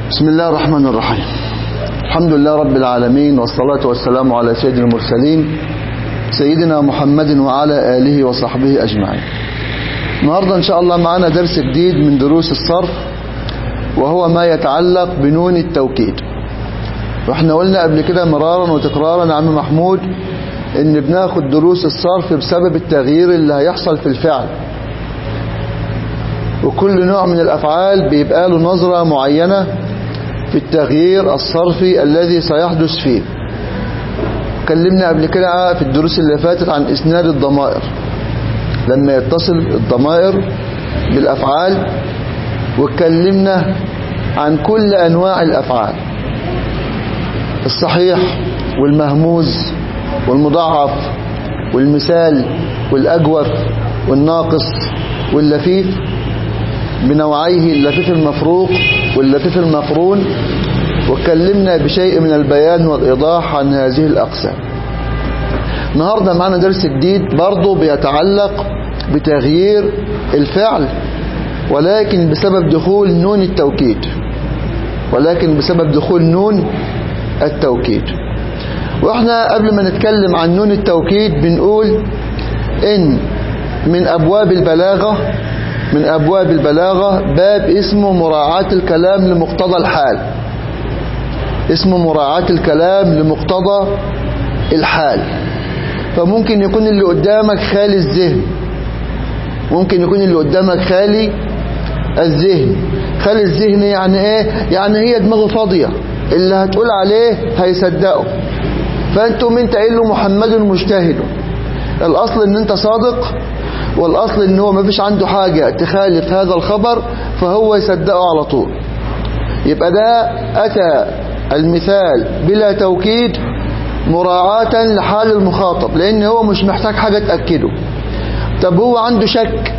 بسم الله الرحمن الرحيم الحمد لله رب العالمين والصلاة والسلام على سيد المرسلين سيدنا محمد وعلى آله وصحبه أجمعين النهاردة إن شاء الله معنا درس جديد من دروس الصرف وهو ما يتعلق بنون التوكيد واحنا قلنا قبل كده مرارا وتكرارا يا عم محمود ان بناخد دروس الصرف بسبب التغيير اللي هيحصل في الفعل وكل نوع من الأفعال بيبقى له نظرة معينة في التغيير الصرفي الذي سيحدث فيه اتكلمنا قبل كده في الدروس اللي فاتت عن إسناد الضمائر لما يتصل الضمائر بالأفعال واتكلمنا عن كل أنواع الأفعال الصحيح والمهموز والمضاعف والمثال والأجوف والناقص واللفيف بنوعيه اللفيف المفروق واللفيف المقرون واتكلمنا بشيء من البيان والإيضاح عن هذه الأقسام النهاردة معنا درس جديد برضه بيتعلق بتغيير الفعل ولكن بسبب دخول نون التوكيد ولكن بسبب دخول نون التوكيد واحنا قبل ما نتكلم عن نون التوكيد بنقول ان من ابواب البلاغة من ابواب البلاغة باب اسمه مراعاة الكلام لمقتضى الحال اسمه مراعاة الكلام لمقتضى الحال فممكن يكون اللي قدامك خالي الذهن ممكن يكون اللي قدامك خالي الذهن خالي الذهن يعني ايه يعني هي دماغه فاضية اللي هتقول عليه هيصدقه فانتم انت قايل له محمد مجتهد الاصل ان انت صادق والاصل ان هو ما فيش عنده حاجة تخالف هذا الخبر فهو يصدقه على طول يبقى ده اتى المثال بلا توكيد مراعاة لحال المخاطب لان هو مش محتاج حاجة تأكده طب هو عنده شك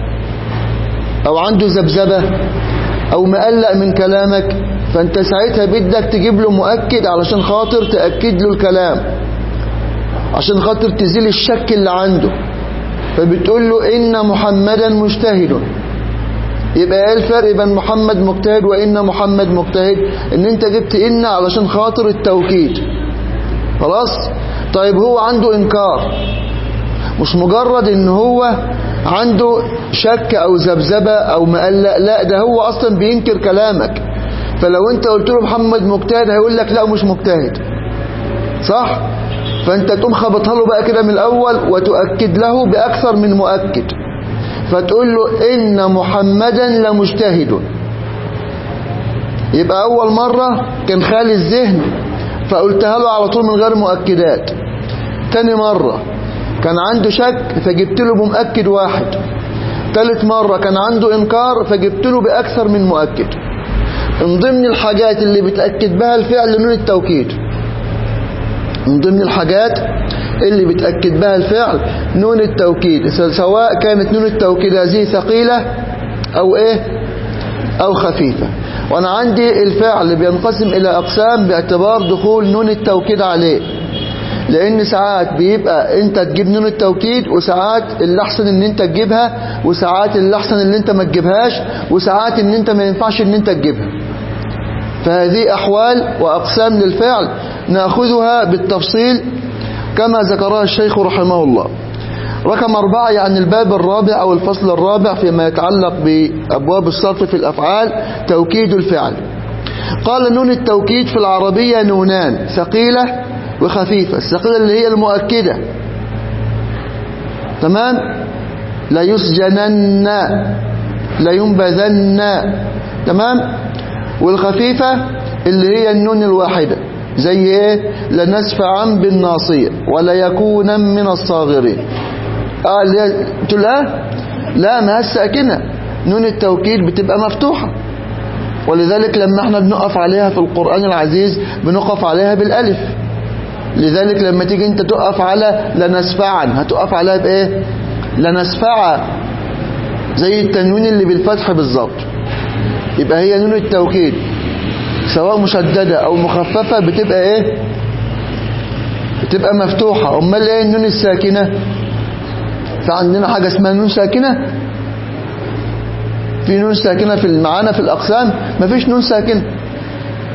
او عنده ذبذبة او مقلق من كلامك فانت ساعتها بدك تجيب له مؤكد علشان خاطر تأكد له الكلام عشان خاطر تزيل الشك اللي عنده فبتقول له إن محمدا مجتهد يبقى ايه الفرق بين محمد مجتهد وإن محمد مجتهد ان انت جبت إن علشان خاطر التوكيد خلاص طيب هو عنده إنكار مش مجرد ان هو عنده شك او ذبذبه او مقلق لا ده هو اصلا بينكر كلامك فلو انت قلت له محمد مجتهد هيقول لك لا مش مجتهد صح فانت تقوم خبطها له بقى كده من الاول وتؤكد له باكثر من مؤكد فتقول له ان محمدا لمجتهد يبقى اول مرة كان خالي الذهن فقلتها له على طول من غير مؤكدات تاني مرة كان عنده شك فجبت له بمؤكد واحد تالت مرة كان عنده انكار فجبت له باكثر من مؤكد من ضمن الحاجات اللي بتأكد بها الفعل نون التوكيد من ضمن الحاجات اللي بتأكد بها الفعل نون التوكيد سواء كانت نون التوكيد هذه ثقيلة أو إيه أو خفيفة وأنا عندي الفعل بينقسم إلى أقسام باعتبار دخول نون التوكيد عليه لأن ساعات بيبقى أنت تجيب نون التوكيد وساعات اللي أحسن إن أنت تجيبها وساعات اللي أحسن إن أنت ما تجيبهاش وساعات إن أنت ما ينفعش إن أنت تجيبها فهذه أحوال وأقسام للفعل نأخذها بالتفصيل كما ذكرها الشيخ رحمه الله رقم أربعة يعني الباب الرابع أو الفصل الرابع فيما يتعلق بأبواب الصرف في الأفعال توكيد الفعل قال نون التوكيد في العربية نونان ثقيلة وخفيفة الثقيلة اللي هي المؤكدة تمام لا يسجنن لا ينبذن تمام والخفيفة اللي هي النون الواحدة زي ايه لنسفعا بالناصية ولا يكونا من الصاغرين اه اللي هي تقول اه لا ما الساكنة نون التوكيد بتبقى مفتوحة ولذلك لما احنا بنقف عليها في القرآن العزيز بنقف عليها بالالف لذلك لما تيجي انت تقف على لنسفعا هتقف عليها بايه لنسفعا زي التنوين اللي بالفتح بالظبط يبقى هي نون التوكيد سواء مشددة او مخففة بتبقى ايه بتبقى مفتوحة امال ايه النون الساكنة فعندنا حاجة اسمها نون ساكنة في نون ساكنة في معانا في الأقسام مفيش نون ساكنة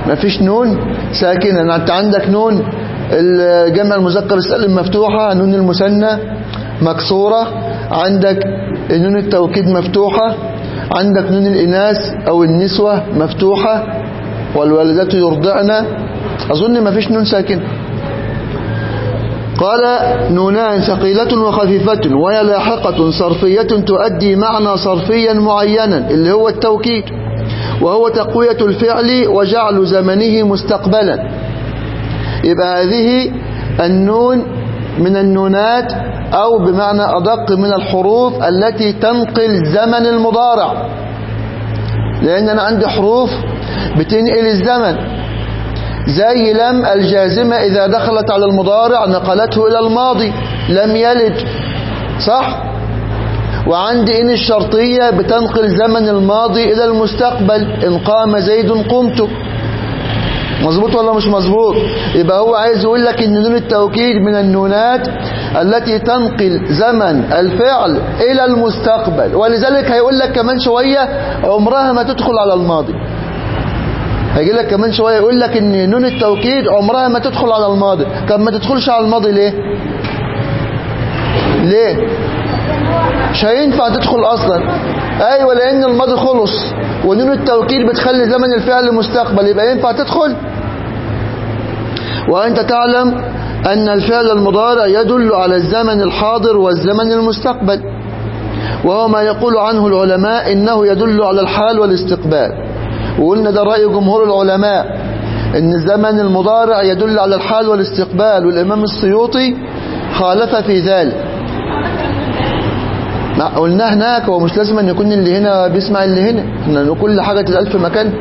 مفيش نون ساكنة انت عندك نون الجمع المذكر السالم مفتوحة نون المثنى مكسورة عندك نون التوكيد مفتوحة عندك نون الإناث أو النسوة مفتوحة والوالدات يرضعن أظن ما فيش نون ساكن قال نونان ثقيلة وخفيفة وهي لاحقة صرفية تؤدي معنى صرفيا معينا اللي هو التوكيد وهو تقوية الفعل وجعل زمنه مستقبلا يبقى هذه النون من النونات أو بمعنى أدق من الحروف التي تنقل زمن المضارع لأن أنا عندي حروف بتنقل الزمن زي لم الجازمة إذا دخلت على المضارع نقلته إلى الماضي لم يلد صح وعندي إن الشرطية بتنقل زمن الماضي إلى المستقبل إن قام زيد قمت مظبوط ولا مش مظبوط يبقى هو عايز يقول لك ان نون التوكيد من النونات التي تنقل زمن الفعل الى المستقبل ولذلك هيقول لك كمان شوية عمرها ما تدخل على الماضي هيجي لك كمان شوية يقول لك ان نون التوكيد عمرها ما تدخل على الماضي طب ما تدخلش على الماضي ليه ليه مش هينفع تدخل اصلا ايوه لان الماضي خلص ونون التوكيد بتخلي زمن الفعل مستقبل يبقى ينفع تدخل وانت تعلم ان الفعل المضارع يدل على الزمن الحاضر والزمن المستقبل وهو ما يقول عنه العلماء انه يدل على الحال والاستقبال وقلنا ده رأي جمهور العلماء ان الزمن المضارع يدل على الحال والاستقبال والامام السيوطي خالف في ذلك قلنا هناك هو مش لازم ان يكون اللي هنا بيسمع اللي هنا احنا كل حاجة تتقال في مكان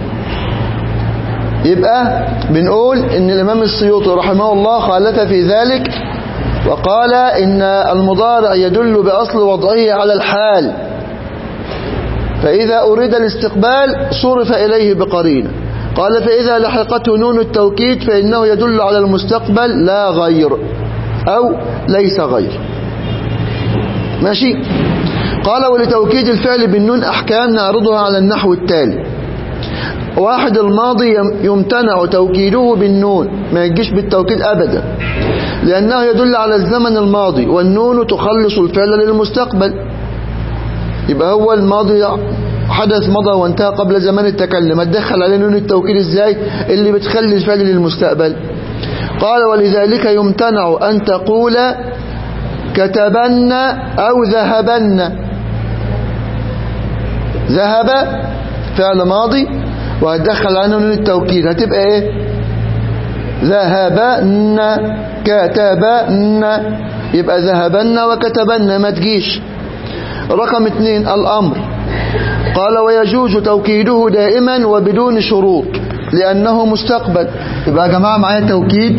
يبقى بنقول ان الامام السيوطي رحمه الله خالف في ذلك وقال ان المضارع يدل باصل وضعه على الحال فاذا اريد الاستقبال صرف اليه بقرينه قال فاذا لحقته نون التوكيد فانه يدل على المستقبل لا غير او ليس غير ماشي قال ولتوكيد الفعل بالنون أحكام نعرضها على النحو التالي واحد الماضي يمتنع توكيده بالنون ما يجيش بالتوكيد أبدا لأنه يدل على الزمن الماضي والنون تخلص الفعل للمستقبل يبقى هو الماضي حدث مضى وانتهى قبل زمان التكلم هتدخل عليه نون التوكيد ازاي اللي بتخلي الفعل للمستقبل قال ولذلك يمتنع أن تقول كتبن أو ذهبن ذهب فعل ماضي وهتدخل عنه نون التوكيد هتبقى ايه ذهبن كتبن يبقى ذهبن وكتبن ما تجيش رقم اتنين الأمر قال ويجوز توكيده دائما وبدون شروط لأنه مستقبل يبقى يا جماعة معايا توكيد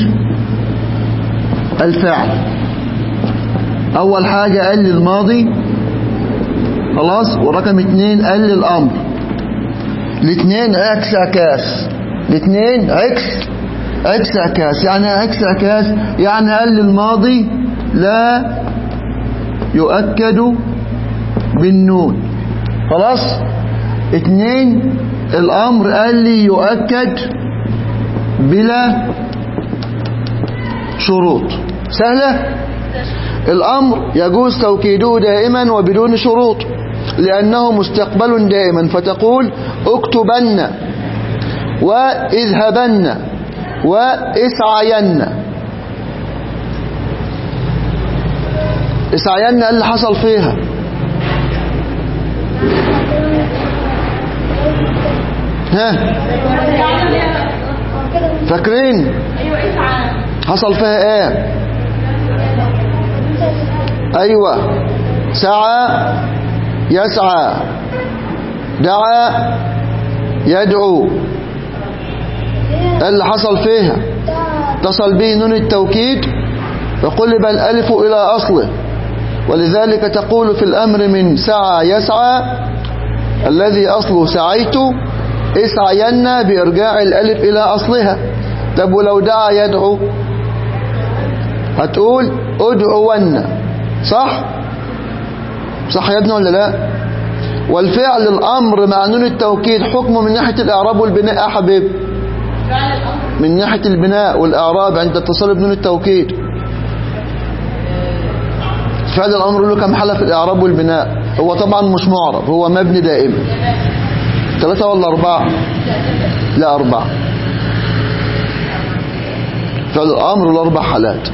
الفعل أول حاجة قال لي الماضي خلاص ورقم اتنين قال لي الأمر الاثنين عكس عكاس الاثنين عكس عكس عكاس يعني عكس عكاس يعني قال لي الماضي لا يؤكد بالنون خلاص اتنين الأمر قال لي يؤكد بلا شروط سهلة الأمر يجوز توكيده دائما وبدون شروط لأنه مستقبل دائما فتقول اكتبن واذهبن واسعين اسعين اللي حصل فيها ها فاكرين حصل فيها ايه ايوه سعى يسعى دعا يدعو اللي حصل فيها اتصل به نون التوكيد وقلب الالف الى اصله ولذلك تقول في الامر من سعى يسعى الذي اصله سعيت اسعين بارجاع الالف الى اصلها طب ولو دعا يدعو هتقول ادعون صح صح يا ابني ولا لا والفعل الامر مع نون التوكيد حكمه من ناحيه الاعراب والبناء يا حبيب من ناحية البناء والإعراب عند اتصال بنون التوكيد فعل الأمر له كم حالة في الإعراب والبناء هو طبعا مش معرب هو مبني دائما ثلاثة ولا أربعة لا أربعة فعل الأمر له أربع حالات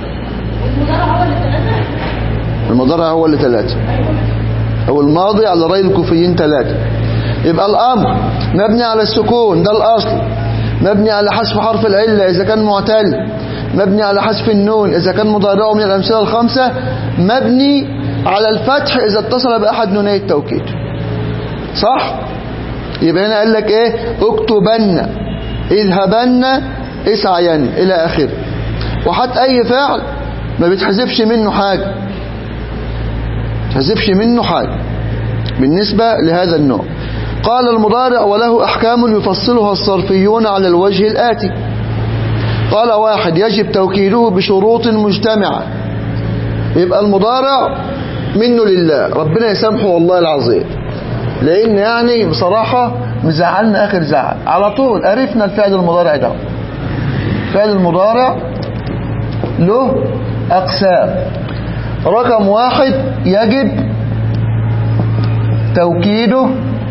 المضارع هو اللي ثلاثة هو الماضي على رأي الكوفيين ثلاثة يبقى الأمر مبني على السكون ده الأصل مبني على حذف حرف العلة إذا كان معتل مبني على حذف النون إذا كان مضارعه من الأمثلة الخمسة مبني على الفتح إذا اتصل بأحد نوني التوكيد صح؟ يبقى هنا قال لك إيه اكتبن اذهبن اسعين إلى آخره وحتى أي فعل ما بتحذفش منه حاجة تحذفش منه حاجة بالنسبة لهذا النوع قال المضارع وله أحكام يفصلها الصرفيون على الوجه الآتي قال واحد يجب توكيده بشروط مجتمعة يبقى المضارع منه لله ربنا يسامحه والله العظيم لأن يعني بصراحة مزعلنا آخر زعل على طول عرفنا الفعل المضارع ده فعل المضارع له أقسام رقم واحد يجب توكيده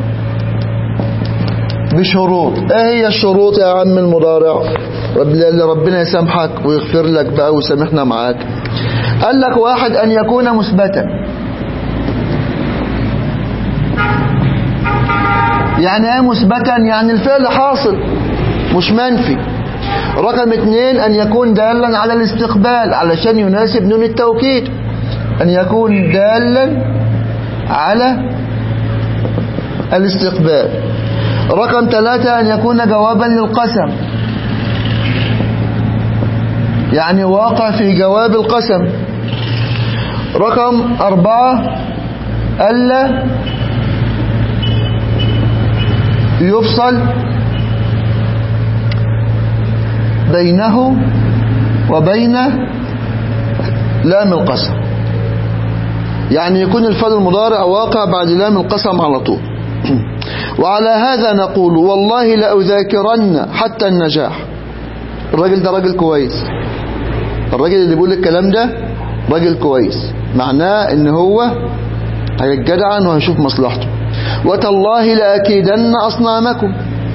بشروط ايه هي الشروط يا عم المضارع رب اللي ربنا يسامحك ويغفر لك بقى ويسامحنا معاك قال لك واحد ان يكون مثبتا يعني ايه مثبتا يعني الفعل حاصل مش منفي رقم اثنين ان يكون دالا على الاستقبال علشان يناسب نون التوكيد ان يكون دالا على الاستقبال رقم ثلاثة أن يكون جوابا للقسم يعني واقع في جواب القسم رقم أربعة ألا يفصل بينه وبين لام القسم يعني يكون الفعل المضارع واقع بعد لام القسم على طول وعلى هذا نقول والله لأذاكرن حتى النجاح الراجل ده راجل كويس الراجل اللي بيقول الكلام ده راجل كويس معناه ان هو هيتجدعن وهيشوف مصلحته وتالله لأكيدن أصنامكم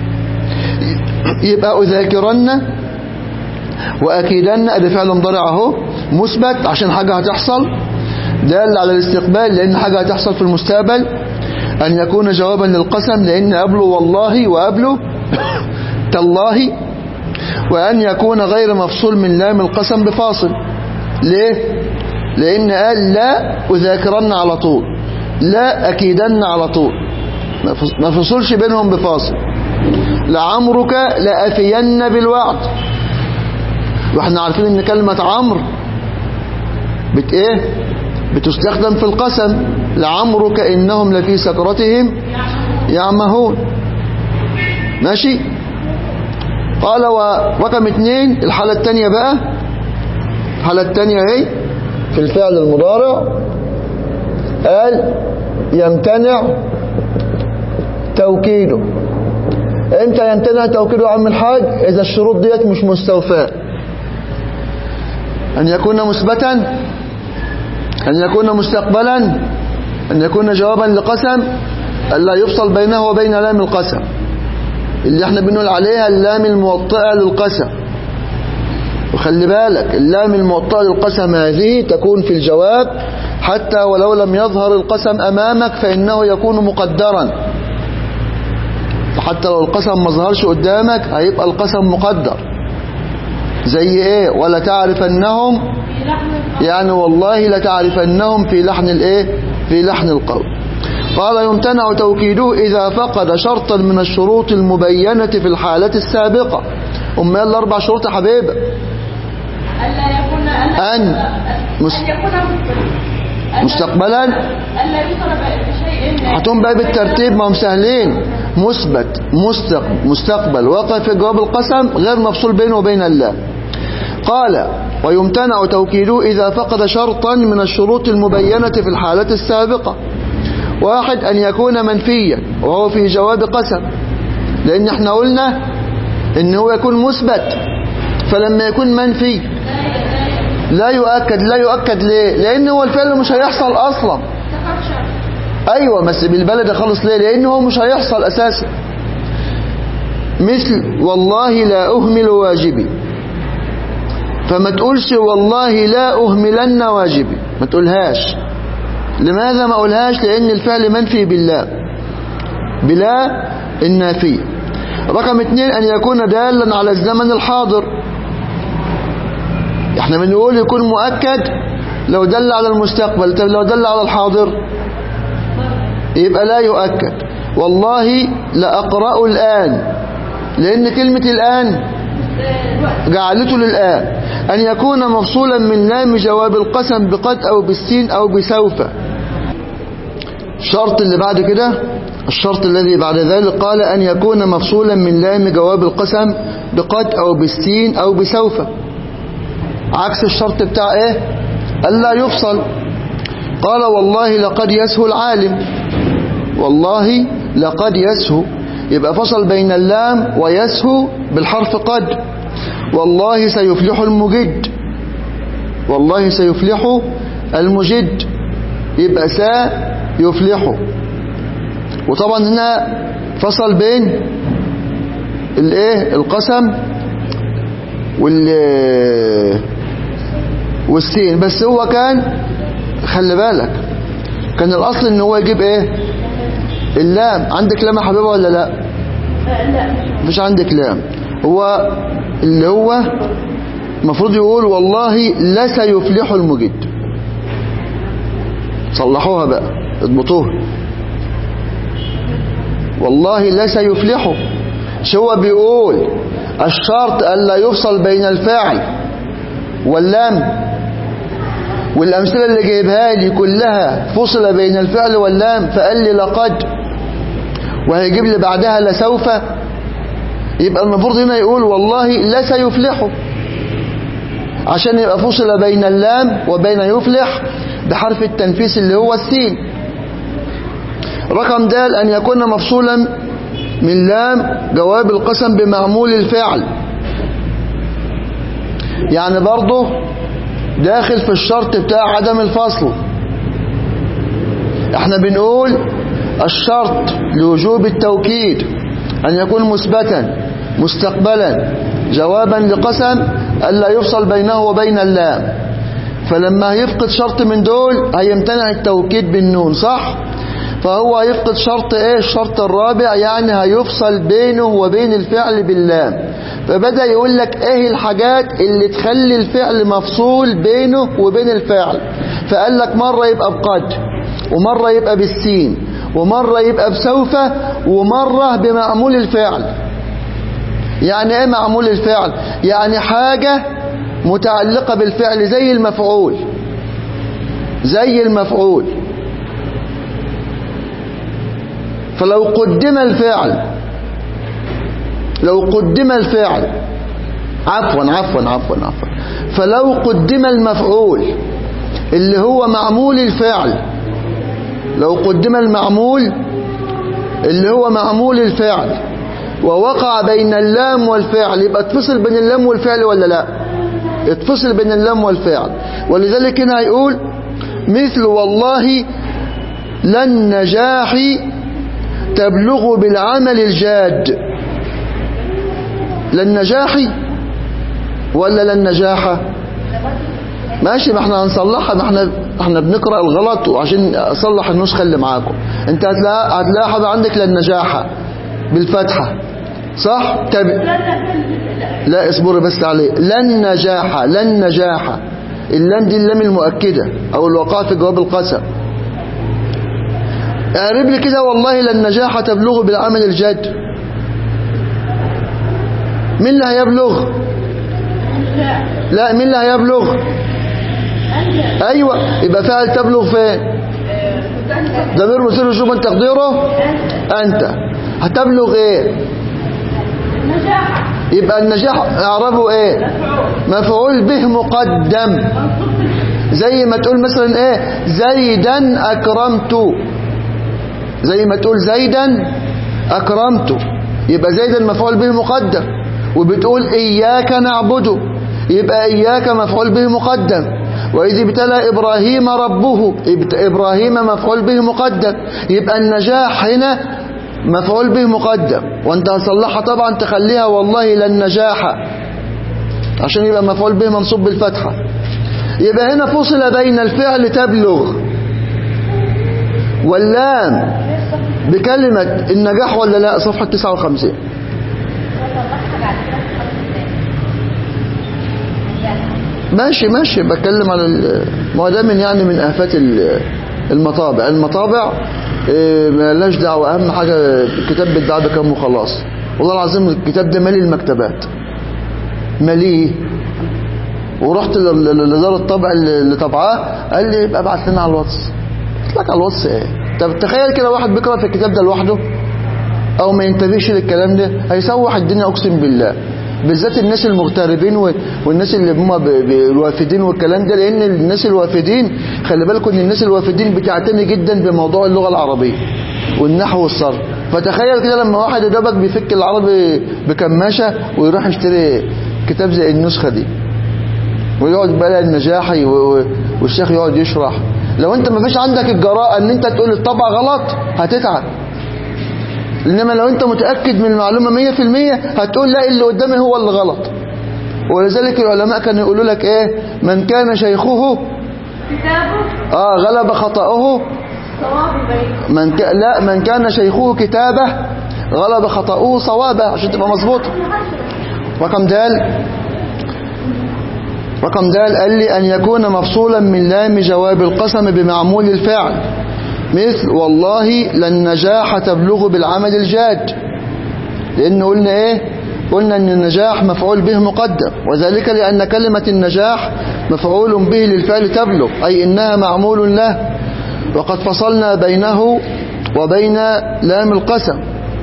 يبقى أذاكرن وأكيدن أدي فعل مضارع اهو مثبت عشان حاجة هتحصل دال على الاستقبال لأن حاجة هتحصل في المستقبل أن يكون جوابا للقسم لأن قبله والله وقبله تالله وأن يكون غير مفصول من لام القسم بفاصل ليه؟ لأن قال لا أذاكرن على طول لا أكيدن على طول ما فصلش بينهم بفاصل لعمرك لأفين بالوعد واحنا عارفين ان كلمة عمرو بت ايه بتستخدم في القسم لعمرك إنهم لفي سكرتهم يعمهون ماشي قال ورقم اتنين الحالة التانية بقى الحالة التانية اهي في الفعل المضارع قال يمتنع توكيده امتى يمتنع توكيده يا عم الحاج اذا الشروط ديت مش مستوفاه ان يكون مثبتا أن يكون مستقبلا أن يكون جوابا لقسم ألا يفصل بينه وبين لام القسم اللي احنا بنقول عليها اللام الموطئة للقسم وخلي بالك اللام الموطئة للقسم هذه تكون في الجواب حتى ولو لم يظهر القسم أمامك فإنه يكون مقدرا حتى لو القسم ما ظهرش قدامك هيبقى القسم مقدر زي ايه ولا تعرف انهم يعني والله لتعرفنهم في لحن الايه في لحن القول قال يمتنع توكيده إذا فقد شرطا من الشروط المبينة في الحالة السابقة أمال الأربع شروط يا حبيبة ألا يكون أن مس- أن يكون ألا- مستقبلا ألا يوصل بشيء هاتهم بقى بالترتيب ما هم سهلين مثبت مستق مستقبل واقع في جواب القسم غير مفصول بينه وبين الله قال ويمتنع توكيده إذا فقد شرطا من الشروط المبينة في الحالة السابقة واحد أن يكون منفيا وهو في جواب قسم لأن احنا قلنا ان هو يكون مثبت فلما يكون منفي لا يؤكد لا يؤكد ليه لان هو الفعل مش هيحصل اصلا تفرق شرط ايوه بس بالبلد خالص ليه لان هو مش هيحصل اساسا مثل والله لا اهمل واجبي فما تقولش والله لا اهملن واجبي ما تقولهاش لماذا ما اقولهاش لان الفعل منفي بالله بلا النافية رقم اتنين ان يكون دالا على الزمن الحاضر احنا بنقول يكون مؤكد لو دل على المستقبل طب لو دل على الحاضر يبقى لا يؤكد والله لأقرأ الآن لأن كلمة الآن جعلته للآن أن يكون مفصولا من لام جواب القسم بقد أو بالسين أو بسوف الشرط اللي بعد كده الشرط الذي بعد ذلك قال أن يكون مفصولا من لام جواب القسم بقد أو بالسين أو بسوف عكس الشرط بتاع إيه ألا يفصل قال والله لقد يسهو العالم والله لقد يسهو يبقى فصل بين اللام ويسهو بالحرف قد والله سيفلح المجد والله سيفلح المجد يبقى سا يفلح وطبعا هنا فصل بين الايه القسم وال والسين بس هو كان خلي بالك كان الاصل ان هو يجيب ايه اللام عندك لام يا حبيبه ولا لا لا مش عندك لام هو اللي هو المفروض يقول والله لسيفلح المجد صلحوها بقى اضبطوها والله لسيفلحوا مش هو بيقول الشرط ألا يفصل بين الفاعل واللام والأمثلة اللي جايبها لي كلها فصل بين الفعل واللام فقال لي لقد وهيجيب لي بعدها لسوف يبقى المفروض هنا يقول والله لسيفلحوا عشان يبقى فصل بين اللام وبين يفلح بحرف التنفيس اللي هو السين رقم د أن يكون مفصولا من لام جواب القسم بمعمول الفعل يعني برضه داخل في الشرط بتاع عدم الفصل احنا بنقول الشرط لوجوب التوكيد أن يكون مثبتا مستقبلا جوابا لقسم ألا يفصل بينه وبين اللام فلما يفقد شرط من دول هيمتنع التوكيد بالنون صح فهو هيفقد شرط ايه الشرط الرابع يعني هيفصل بينه وبين الفعل باللام فبدأ يقول لك ايه الحاجات اللي تخلي الفعل مفصول بينه وبين الفعل فقال لك مرة يبقى بقد ومرة يبقى بالسين ومرة يبقى بسوف ومرة بمعمول الفعل يعني ايه معمول الفعل يعني حاجة متعلقة بالفعل زي المفعول زي المفعول فلو قدم الفعل لو قدم الفعل عفوا عفوا عفوا عفوا فلو قدم المفعول اللي هو معمول الفعل لو قدم المعمول اللي هو معمول الفعل ووقع بين اللام والفعل يبقى اتفصل بين اللام والفعل ولا لا اتفصل بين اللام والفعل ولذلك هنا هيقول مثل والله لن نجاح تبلغ بالعمل الجاد لن نجاحي ولا لن نجاحة ماشي ما احنا هنصلحها ما احنا احنا بنقرأ الغلط وعشان اصلح النسخة اللي معاكم انت هتلاقي هتلاقي حاجة عندك لن نجاحة بالفتحة صح تب... لا اصبري بس عليه لن نجاحة لن نجاحة اللن دي اللام المؤكدة او الوقاء في جواب القسم اعرب لي كده والله لن نجاح تبلغ بالعمل الجاد مين اللي هيبلغ لا مين اللي هيبلغ ايوه يبقى فاعل تبلغ فين ضمير مثير وجوب من تقديره انت هتبلغ ايه نجاح يبقى النجاح اعربه ايه مفعول به مقدم زي ما تقول مثلا ايه زيدا اكرمت زي ما تقول زيدا اكرمت يبقى زيدا مفعول به مقدم وبتقول إياك نعبده يبقى إياك مفعول به مقدم وإذ ابتلى إبراهيم ربه ابت- إبراهيم مفعول به مقدم يبقى النجاح هنا مفعول به مقدم وانت هتصلحها طبعا تخليها والله لن نجاح عشان يبقى مفعول به منصوب بالفتحة يبقى هنا فصل بين الفعل تبلغ واللام بكلمة النجاح ولا لا صفحة 59 ماشي ماشي بتكلم على ال- ما هو ده من يعني من آفات ال- المطابع المطابع إيه، مالهاش دعوة أهم حاجة الكتاب بيتباع بكام وخلاص والله العظيم الكتاب ده مالي المكتبات ماليه ورحت لل- لل- لدار الطبع اللي اللي طبعاه قال لي يبقى ابعت لنا على الواتس قلت لك على الواتس ايه طب تخيل كده واحد بيقرا في الكتاب ده لوحده او ما ينتبهش للكلام ده هيسوح الدنيا اقسم بالله بالذات الناس المغتربين و- والناس اللي هم ب- ب- الوافدين والكلام ده لان الناس الوافدين خلي بالكم ان الناس الوافدين بتعتني جدا بموضوع اللغه العربيه والنحو والصرف فتخيل كده لما واحد يدبك بيفك العربي بكماشه ويروح يشتري كتاب زي النسخه دي ويقعد بقى النجاحي و- و- والشيخ يقعد يشرح لو انت ما فيش عندك الجراءة ان انت تقول الطبع غلط هتتعب انما لو انت متأكد من المعلومة 100% هتقول لا اللي قدامي هو اللي غلط ولذلك العلماء كانوا يقولوا لك ايه من كان شيخه كتابه اه غلب خطأه صواب بين من ك... لا من كان شيخه كتابه غلب خطأه صوابه عشان تبقى مظبوط رقم دال رقم دال قال لي أن يكون مفصولا من لام جواب القسم بمعمول الفعل مثل والله لن نجاح تبلغ بالعمل الجاد لأن قلنا إيه قلنا أن النجاح مفعول به مقدم وذلك لأن كلمة النجاح مفعول به للفعل تبلغ أي إنها معمول له وقد فصلنا بينه وبين لام القسم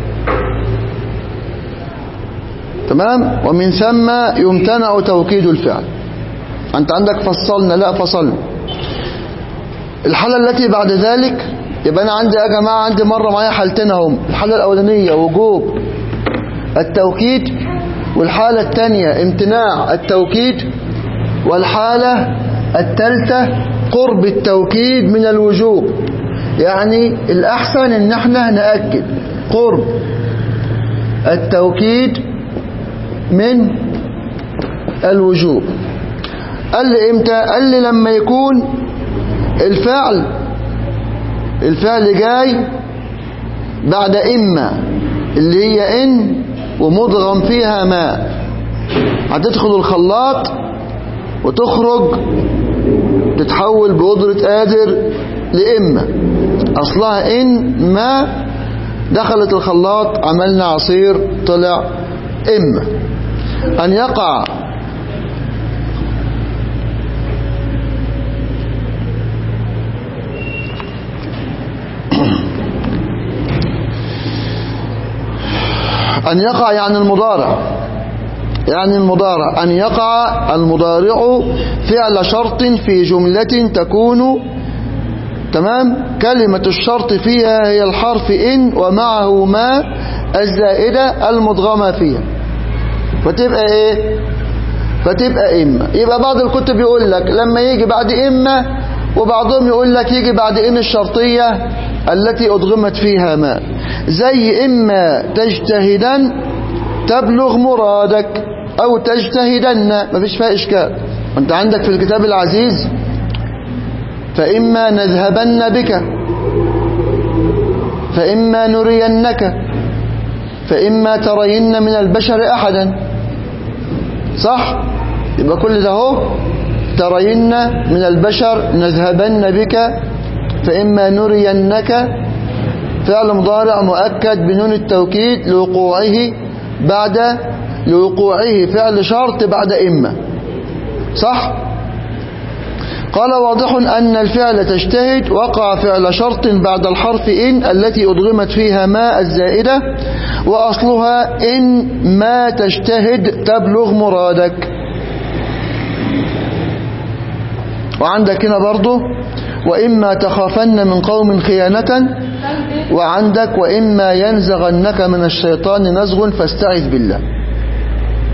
تمام ومن ثم يمتنع توكيد الفعل أنت عندك فصلنا لا فصلنا الحالة التي بعد ذلك يبقى أنا عندي يا جماعة عندي مرة معايا حالتين هم الحالة الأولانية وجوب التوكيد والحالة الثانية امتناع التوكيد والحالة الثالثة قرب التوكيد من الوجوب يعني الأحسن إن احنا نأكد قرب التوكيد من الوجوب قال لي امتى قال لي لما يكون الفعل الفعل جاي بعد إما اللي هي إن ومضغم فيها ماء هتدخل الخلاط وتخرج تتحول بقدرة قادر لإما أصلها إن ما دخلت الخلاط عملنا عصير طلع إما أن يقع أن يقع يعني المضارع يعني المضارع أن يقع المضارع فعل شرط في جملة تكون تمام كلمة الشرط فيها هي الحرف إن ومعه ما الزائدة المضغمة فيها فتبقى إيه فتبقى إما يبقى بعض الكتب يقول لك لما يجي بعد إما وبعضهم يقول لك يجي بعد إن الشرطية التي أضغمت فيها ما زي إما تجتهدا تبلغ مرادك أو تجتهدن مفيش فيها إشكال وانت عندك في الكتاب العزيز فإما نذهبن بك فإما نرينك فإما ترين من البشر أحدا صح يبقى كل ده هو ترين من البشر نذهبن بك فإما نرينك فعل مضارع مؤكد بنون التوكيد لوقوعه بعد لوقوعه فعل شرط بعد إما صح قال واضح أن الفعل تجتهد وقع فعل شرط بعد الحرف إن التي أضغمت فيها ما الزائدة وأصلها إن ما تجتهد تبلغ مرادك وعندك هنا برضه وإما تخافن من قوم خيانة وعندك وإما ينزغنك من الشيطان نزغ فاستعذ بالله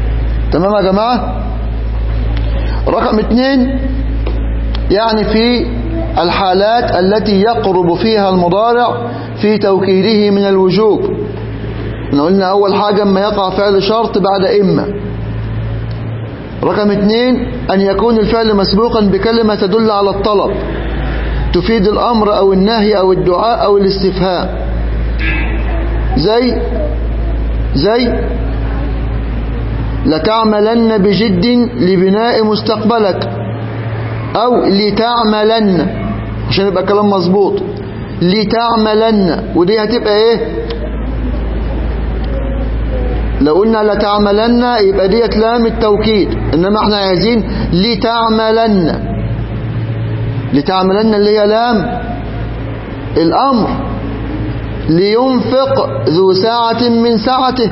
تمام يا جماعة رقم اتنين يعني في الحالات التي يقرب فيها المضارع في توكيده من الوجوب احنا قلنا اول حاجة اما يقع فعل شرط بعد اما رقم اتنين ان يكون الفعل مسبوقا بكلمة تدل على الطلب تفيد الامر او النهي او الدعاء او الاستفهام زي زي لتعملن بجد لبناء مستقبلك او لتعملن عشان يبقى كلام مظبوط لتعملن ودي هتبقى ايه لو قلنا لتعملن يبقى ديت لام التوكيد انما احنا عايزين لتعملن لتعملن اللي هي لام الامر لينفق ذو ساعة من ساعته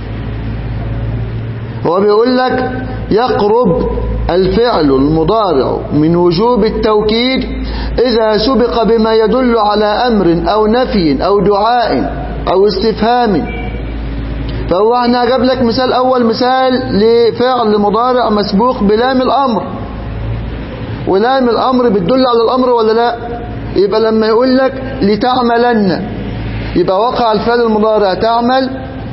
هو بيقول لك يقرب الفعل المضارع من وجوب التوكيد إذا سبق بما يدل على أمر أو نفي أو دعاء أو استفهام فهو هنا جاب لك مثال أول مثال لفعل مضارع مسبوق بلام الأمر ولام الأمر بتدل على الأمر ولا لا يبقى لما يقول لك لتعملن يبقى وقع الفعل المضارع تعمل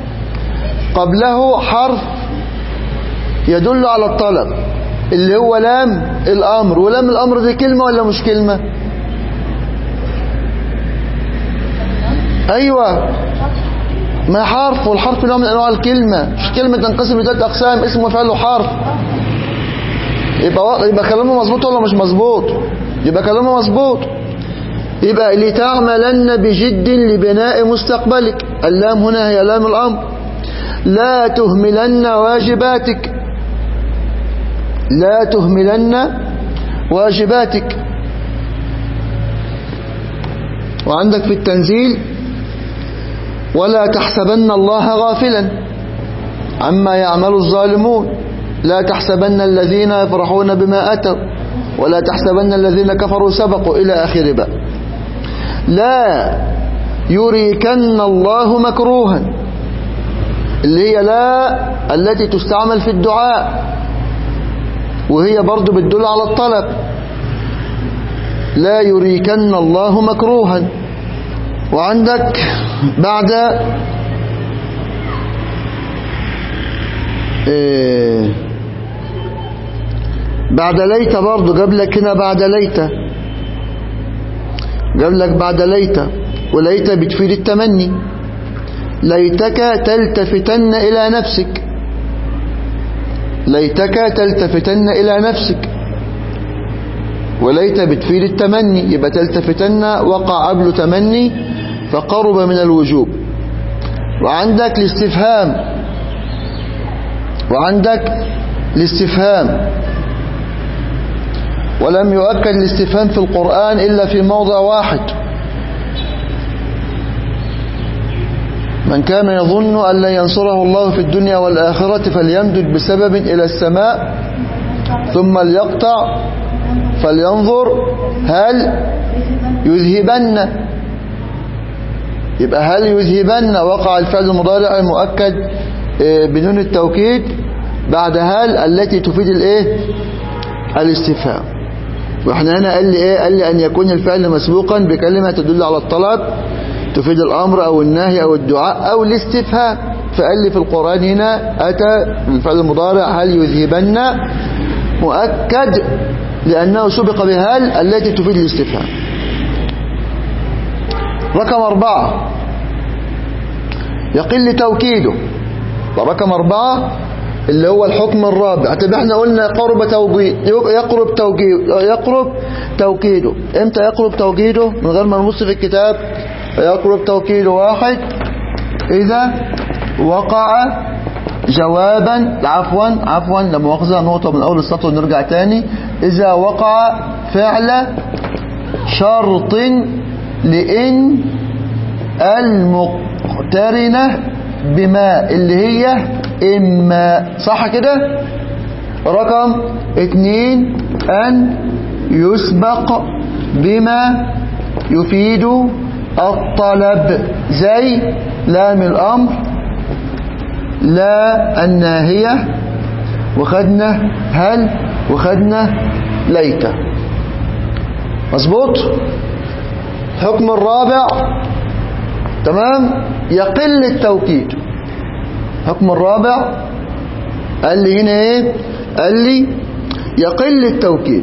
قبله حرف يدل على الطلب اللي هو لام الأمر ولام الأمر دي كلمة ولا مش كلمة أيوة ما حرف والحرف نوع من أنواع الكلمة مش كلمة تنقسم لثلاث أقسام اسم وفعل وحرف يبقى يبقى كلامه مظبوط ولا مش مظبوط يبقى كلامه مظبوط يبقى لتعملن بجد لبناء مستقبلك اللام هنا هي لام الأمر لا تهملن واجباتك لا تهملن واجباتك وعندك في التنزيل ولا تحسبن الله غافلا عما يعمل الظالمون لا تحسبن الذين يفرحون بما أتوا ولا تحسبن الذين كفروا سبقوا إلى آخر بقى لا يريكن الله مكروها اللي هي لا التي تستعمل في الدعاء وهي برضو بتدل على الطلب لا يريكن الله مكروها وعندك بعد إيه بعد ليت برضو جاب لك هنا بعد ليت جاب لك بعد ليت وليت بتفيد التمني ليتك تلتفتن إلى نفسك ليتك تلتفتن إلى نفسك وليت بتفيد التمني يبقى تلتفتن وقع قبل تمني فقرب من الوجوب وعندك الاستفهام وعندك الاستفهام ولم يؤكد الاستفهام في القرآن إلا في موضع واحد من كان يظن أن لن ينصره الله في الدنيا والآخرة فليمدد بسبب إلى السماء ثم ليقطع فلينظر هل يذهبن يبقى هل يذهبن وقع الفعل المضارع المؤكد بدون التوكيد بعد هل التي تفيد الايه الاستفهام واحنا هنا قال لي ايه قال لي ان يكون الفعل مسبوقا بكلمة تدل على الطلب تفيد الامر او النهي او الدعاء او الاستفهام فقال لي في القرآن هنا اتى الفعل المضارع هل يذهبن مؤكد لانه سبق بهل التي تفيد الاستفهام رقم أربعة يقل توكيده رقم أربعة اللي هو الحكم الرابع طب احنا قلنا قرب توكيد يقرب توكيد يقرب توكيده امتى يقرب توكيده من غير ما نبص في الكتاب يقرب توكيده واحد إذا وقع جوابا عفوا عفوا لما مؤاخذة نقطة من أول السطر ونرجع تاني إذا وقع فعل شرط لإن المقترنة بما اللي هي إما صح كده رقم اتنين أن يسبق بما يفيد الطلب زي لام الأمر لا الناهية وخدنا هل وخدنا ليت مظبوط الحكم الرابع تمام يقل التوكيد الحكم الرابع قال لي هنا ايه قال لي يقل التوكيد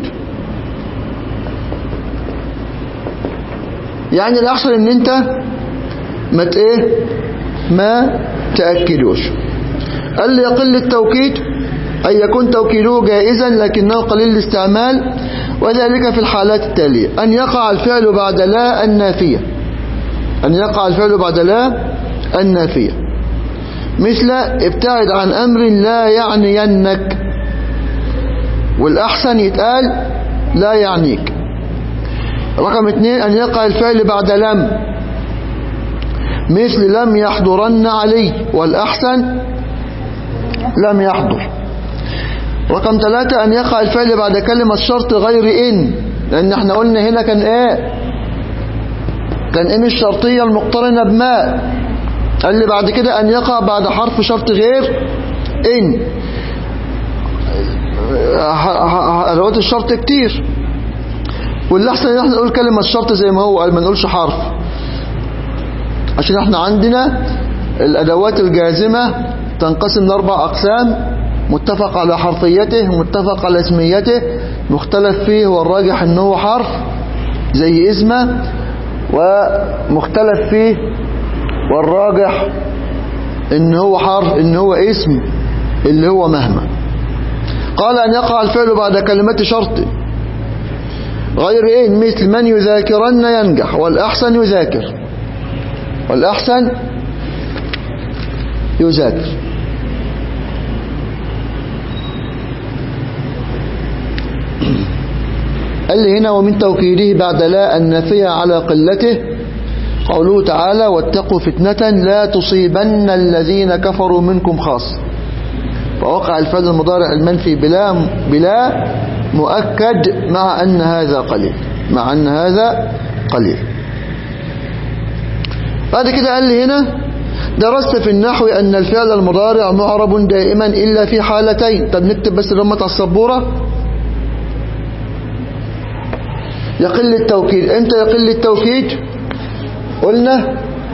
يعني الاحسن ان انت ما ت- ايه ما تاكدوش قال لي يقل التوكيد أن يكون توكيده جائزا لكنه قليل الاستعمال وذلك في الحالات التالية أن يقع الفعل بعد لا النافية أن يقع الفعل بعد لا النافية مثل ابتعد عن أمر لا يعنينك والأحسن يتقال لا يعنيك رقم اثنين أن يقع الفعل بعد لم مثل لم يحضرن علي والأحسن لم يحضر رقم ثلاثة أن يقع الفعل بعد كلمة شرط غير إن لأن احنا قلنا هنا كان إيه كان إن الشرطية المقترنة بما قال لي بعد كده أن يقع بعد حرف شرط غير إن أدوات الشرط كتير واللي أحسن إن احنا نقول كلمة شرط زي ما هو قال ما نقولش حرف عشان احنا عندنا الأدوات الجازمة تنقسم لأربع أقسام متفق على حرفيته متفق على اسميته مختلف فيه والراجح ان هو حرف زي اسمه ومختلف فيه والراجح ان هو حرف ان هو اسم اللي هو مهما قال ان يقع الفعل بعد كلمة شرط غير ايه مثل من يذاكرن ينجح والاحسن يذاكر والاحسن يذاكر قال لي هنا ومن توكيده بعد لا النافية على قلته قوله تعالى واتقوا فتنة لا تصيبن الذين كفروا منكم خاص فوقع الفعل المضارع المنفي بلا بلا مؤكد مع أن هذا قليل مع أن هذا قليل بعد كده قال لي هنا درست في النحو أن الفعل المضارع معرب دائما إلا في حالتين طب نكتب بس رمة على السبورة يقل التوكيد امتى يقل التوكيد قلنا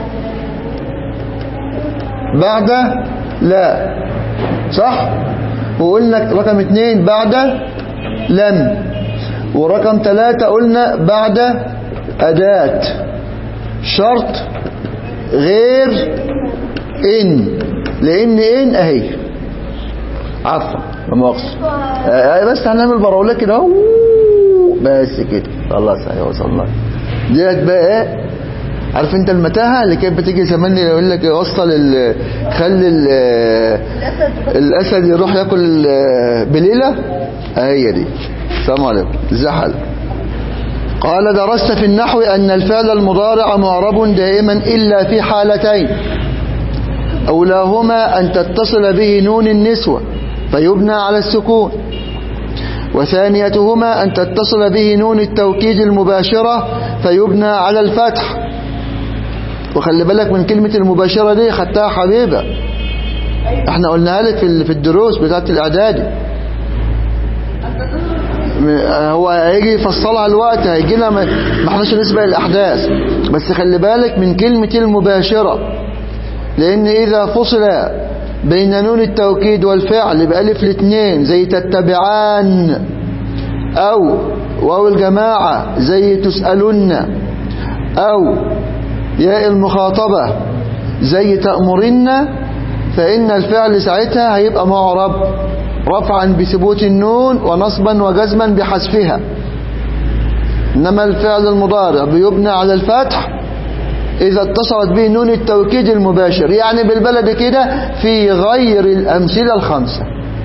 بعد لا صح وقلنا رقم اتنين بعد لم ورقم ثلاثة قلنا بعد أداة شرط غير إن لأن إن أهي عفوا لا مؤاخذة آه بس هنعمل براولة كده أهو. بس كده خلاص اهي وصلنا ديت بقى ايه عارف انت المتاهه اللي كانت بتيجي زمان يقول لك وصل ال- خلي ال- الاسد يروح ياكل ال- بليله هي دي السلام عليكم ازي حالك قال درست في النحو أن الفعل المضارع معرب دائما إلا في حالتين أولاهما أن تتصل به نون النسوة فيبنى على السكون وثانيتهما أن تتصل به نون التوكيد المباشرة فيبنى على الفتح وخلي بالك من كلمة المباشرة دي خدتها حبيبة احنا قلناها لك في ال- في الدروس بتاعت الإعدادي م- هو هيجي يفصلها الوقت هيجي لنا ما ما احناش نسبق الأحداث بس خلي بالك من كلمة المباشرة لأن إذا فصل بين نون التوكيد والفعل بألف الاثنين زي تتبعان أو واو الجماعة زي تسألن أو ياء المخاطبة زي تأمرن فإن الفعل ساعتها هيبقى معرب رفعا بثبوت النون ونصبا وجزما بحذفها إنما الفعل المضارع بيبنى على الفتح إذا اتصلت به نون التوكيد المباشر يعني بالبلد كده في غير الأمثلة الخمسة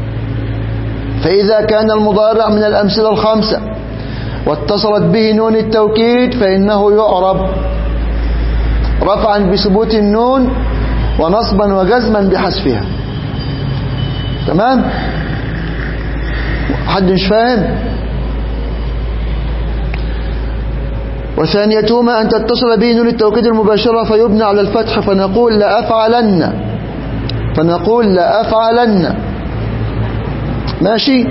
فإذا كان المضارع من الأمثلة الخمسة واتصلت به نون التوكيد فإنه يعرب رفعا بثبوت النون ونصبا وجزما بحذفها تمام حد مش فاهم وثانيتهما أن تتصل به نون التوكيد المباشرة فيبنى على الفتح فنقول لأفعلن فنقول لأفعلن ماشي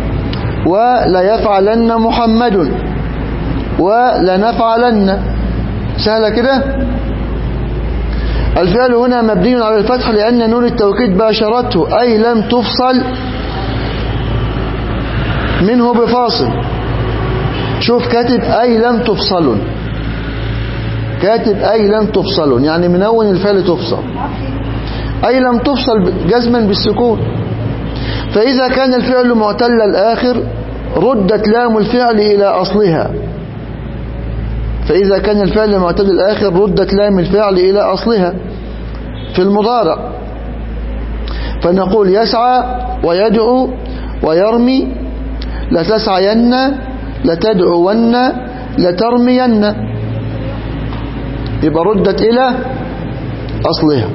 وليفعلن محمد ولنفعلن سهلة كده الفعل هنا مبني على الفتح لأن نون التوكيد باشرته أي لم تفصل منه بفاصل شوف كاتب أي لم تفصل كاتب أي لم تفصل يعني من أول الفعل تفصل أي لم تفصل جزما بالسكون فإذا كان الفعل معتل الآخر ردت لام الفعل إلى أصلها فإذا كان الفعل معتل الآخر ردت لام الفعل إلى أصلها في المضارع فنقول يسعى ويدعو ويرمي لتسعين لتدعون لترمين يبقى ردت إلى أصلها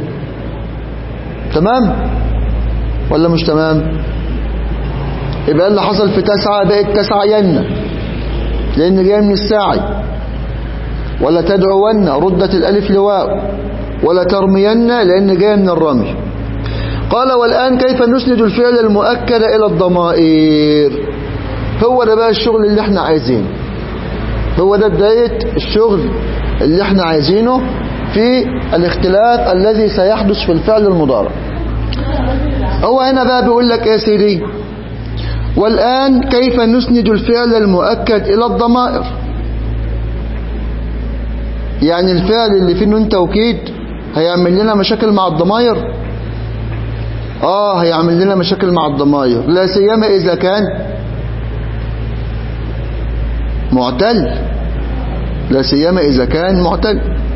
تمام ولا مش تمام يبقى اللي حصل في تسعى بقت تسعين لأن جاي من الساعي ولا تدعون ردت الألف لواء ولا ترمين لأن جاي من الرمي قال والآن كيف نسند الفعل المؤكد إلى الضمائر هو ده بقى الشغل اللي احنا عايزينه هو ده بداية الشغل اللي احنا عايزينه في الاختلاف الذي سيحدث في الفعل المضارع هو هنا بقى بيقول لك يا سيدي والآن كيف نسند الفعل المؤكد إلى الضمائر يعني الفعل اللي فيه نون توكيد هيعمل لنا مشاكل مع الضمائر اه هيعمل لنا مشاكل مع الضمائر لا سيما اذا كان معتل لا سيما اذا كان معتل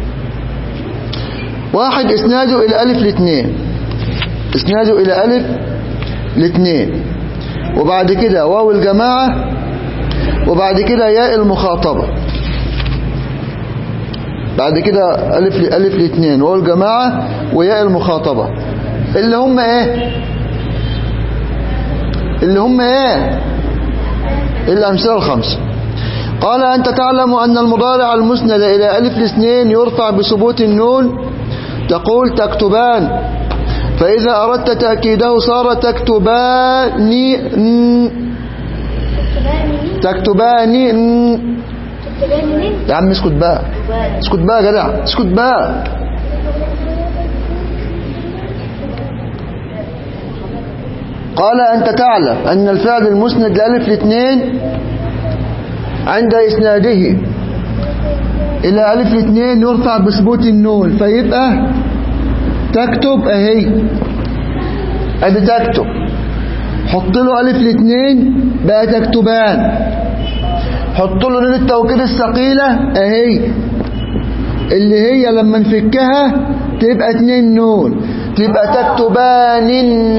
واحد اسناده الى الف لاثنين اسناده الى الف لاثنين وبعد كده واو الجماعة وبعد كده ياء المخاطبة بعد كده ألف ألف الاثنين واو الجماعة وياء المخاطبة اللي هم ايه اللي هم ايه الأمثلة الخمسة قال أنت تعلم أن المضارع المسند إلى ألف الاثنين يرفع بثبوت النون تقول تكتبان فإذا أردت تأكيده صار تكتبان تكتبان يا عم اسكت بقى اسكت بقى يا جدع اسكت بقى قال أنت تعلم أن الفعل المسند لألف الاثنين عند إسناده إلى ألف الاثنين يرفع بثبوت النون فيبقى تكتب أهي أدي تكتب حط له ألف الاثنين بقى تكتبان حط له نون التوكيد الثقيلة أهي اللي هي لما نفكها تبقى اتنين نون تبقى تكتبانن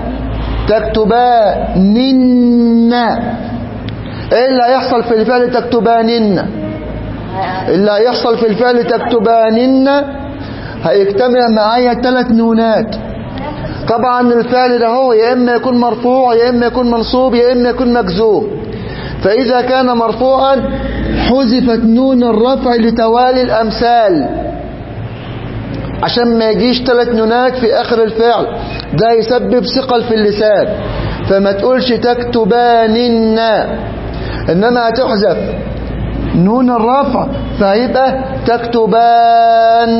تكتبانن ايه اللي هيحصل في الفعل تكتبانن اللي هيحصل في الفعل تكتبانن هيجتمع معايا ثلاث نونات طبعا الفعل ده هو يا اما يكون مرفوع يا اما يكون منصوب يا اما يكون مجزوم فاذا كان مرفوعا حذفت نون الرفع لتوالي الامثال عشان ما يجيش ثلاث نونات في اخر الفعل ده يسبب ثقل في اللسان فما تقولش تكتبانن انما هتحذف نون الرفع فهيبقى تكتبان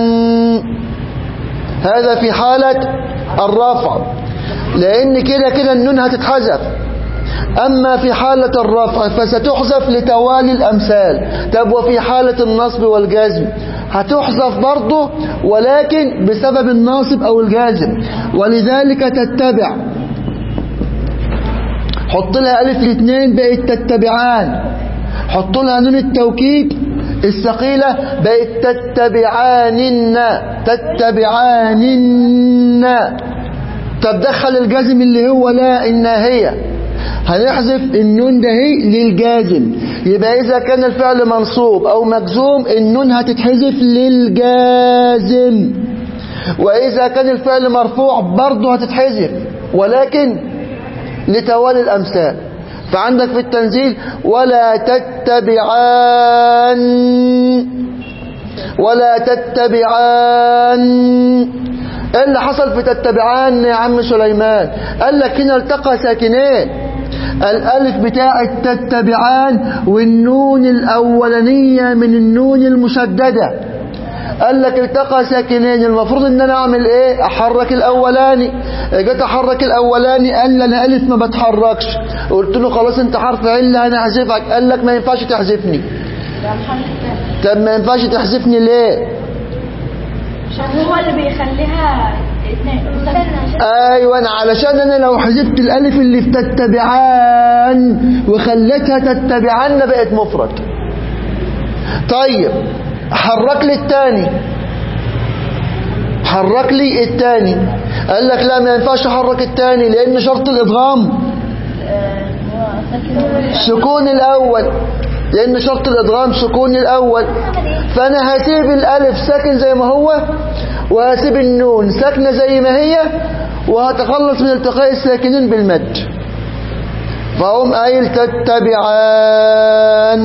هذا في حالة الرفع لان كده كده النون هتتحذف اما في حالة الرفع فستحذف لتوالي الامثال طب وفي حالة النصب والجزم هتحذف برضه ولكن بسبب الناصب او الجازم ولذلك تتبع حط لها الف الاثنين بقت تتبعان حط لها نون التوكيد الثقيلة بقت تتبعانن تتبعانن طب دخل الجازم اللي هو لا الناهية هنحذف النون ده هي للجازم يبقى إذا كان الفعل منصوب أو مجزوم النون هتتحذف للجازم وإذا كان الفعل مرفوع برضه هتتحذف ولكن لتوالي الأمثال فعندك في التنزيل ولا تتبعان ولا تتبعان ايه اللي حصل في تتبعان يا عم سليمان قال لك هنا التقى ساكنين الالف بتاع تتبعان والنون الاولانيه من النون المشدده قال لك التقى ساكنين المفروض ان انا اعمل ايه احرك الاولاني جيت احرك الاولاني قال لي انا الف ما بتحركش قلت له خلاص انت حرف عله انا هحذفك قال لك ما ينفعش تحذفني ده محمد الثاني طب ما ينفعش تحذفني ليه عشان هو اللي بيخليها اثنين استنى ايوه علشان انا لو حذفت الالف اللي في تتبعان وخليتها تتبعان بقت مفرد طيب حرك لي الثاني حرك لي الثاني قال لك لا ما ينفعش احرك الثاني لان شرط الادغام هو ساكن سكون الاول لان شرط الادغام سكون الاول فانا هسيب الالف ساكن زي ما هو وهسيب النون ساكنه زي ما هي وهتخلص من التقاء الساكنين بالمد فهم قايل تتبعان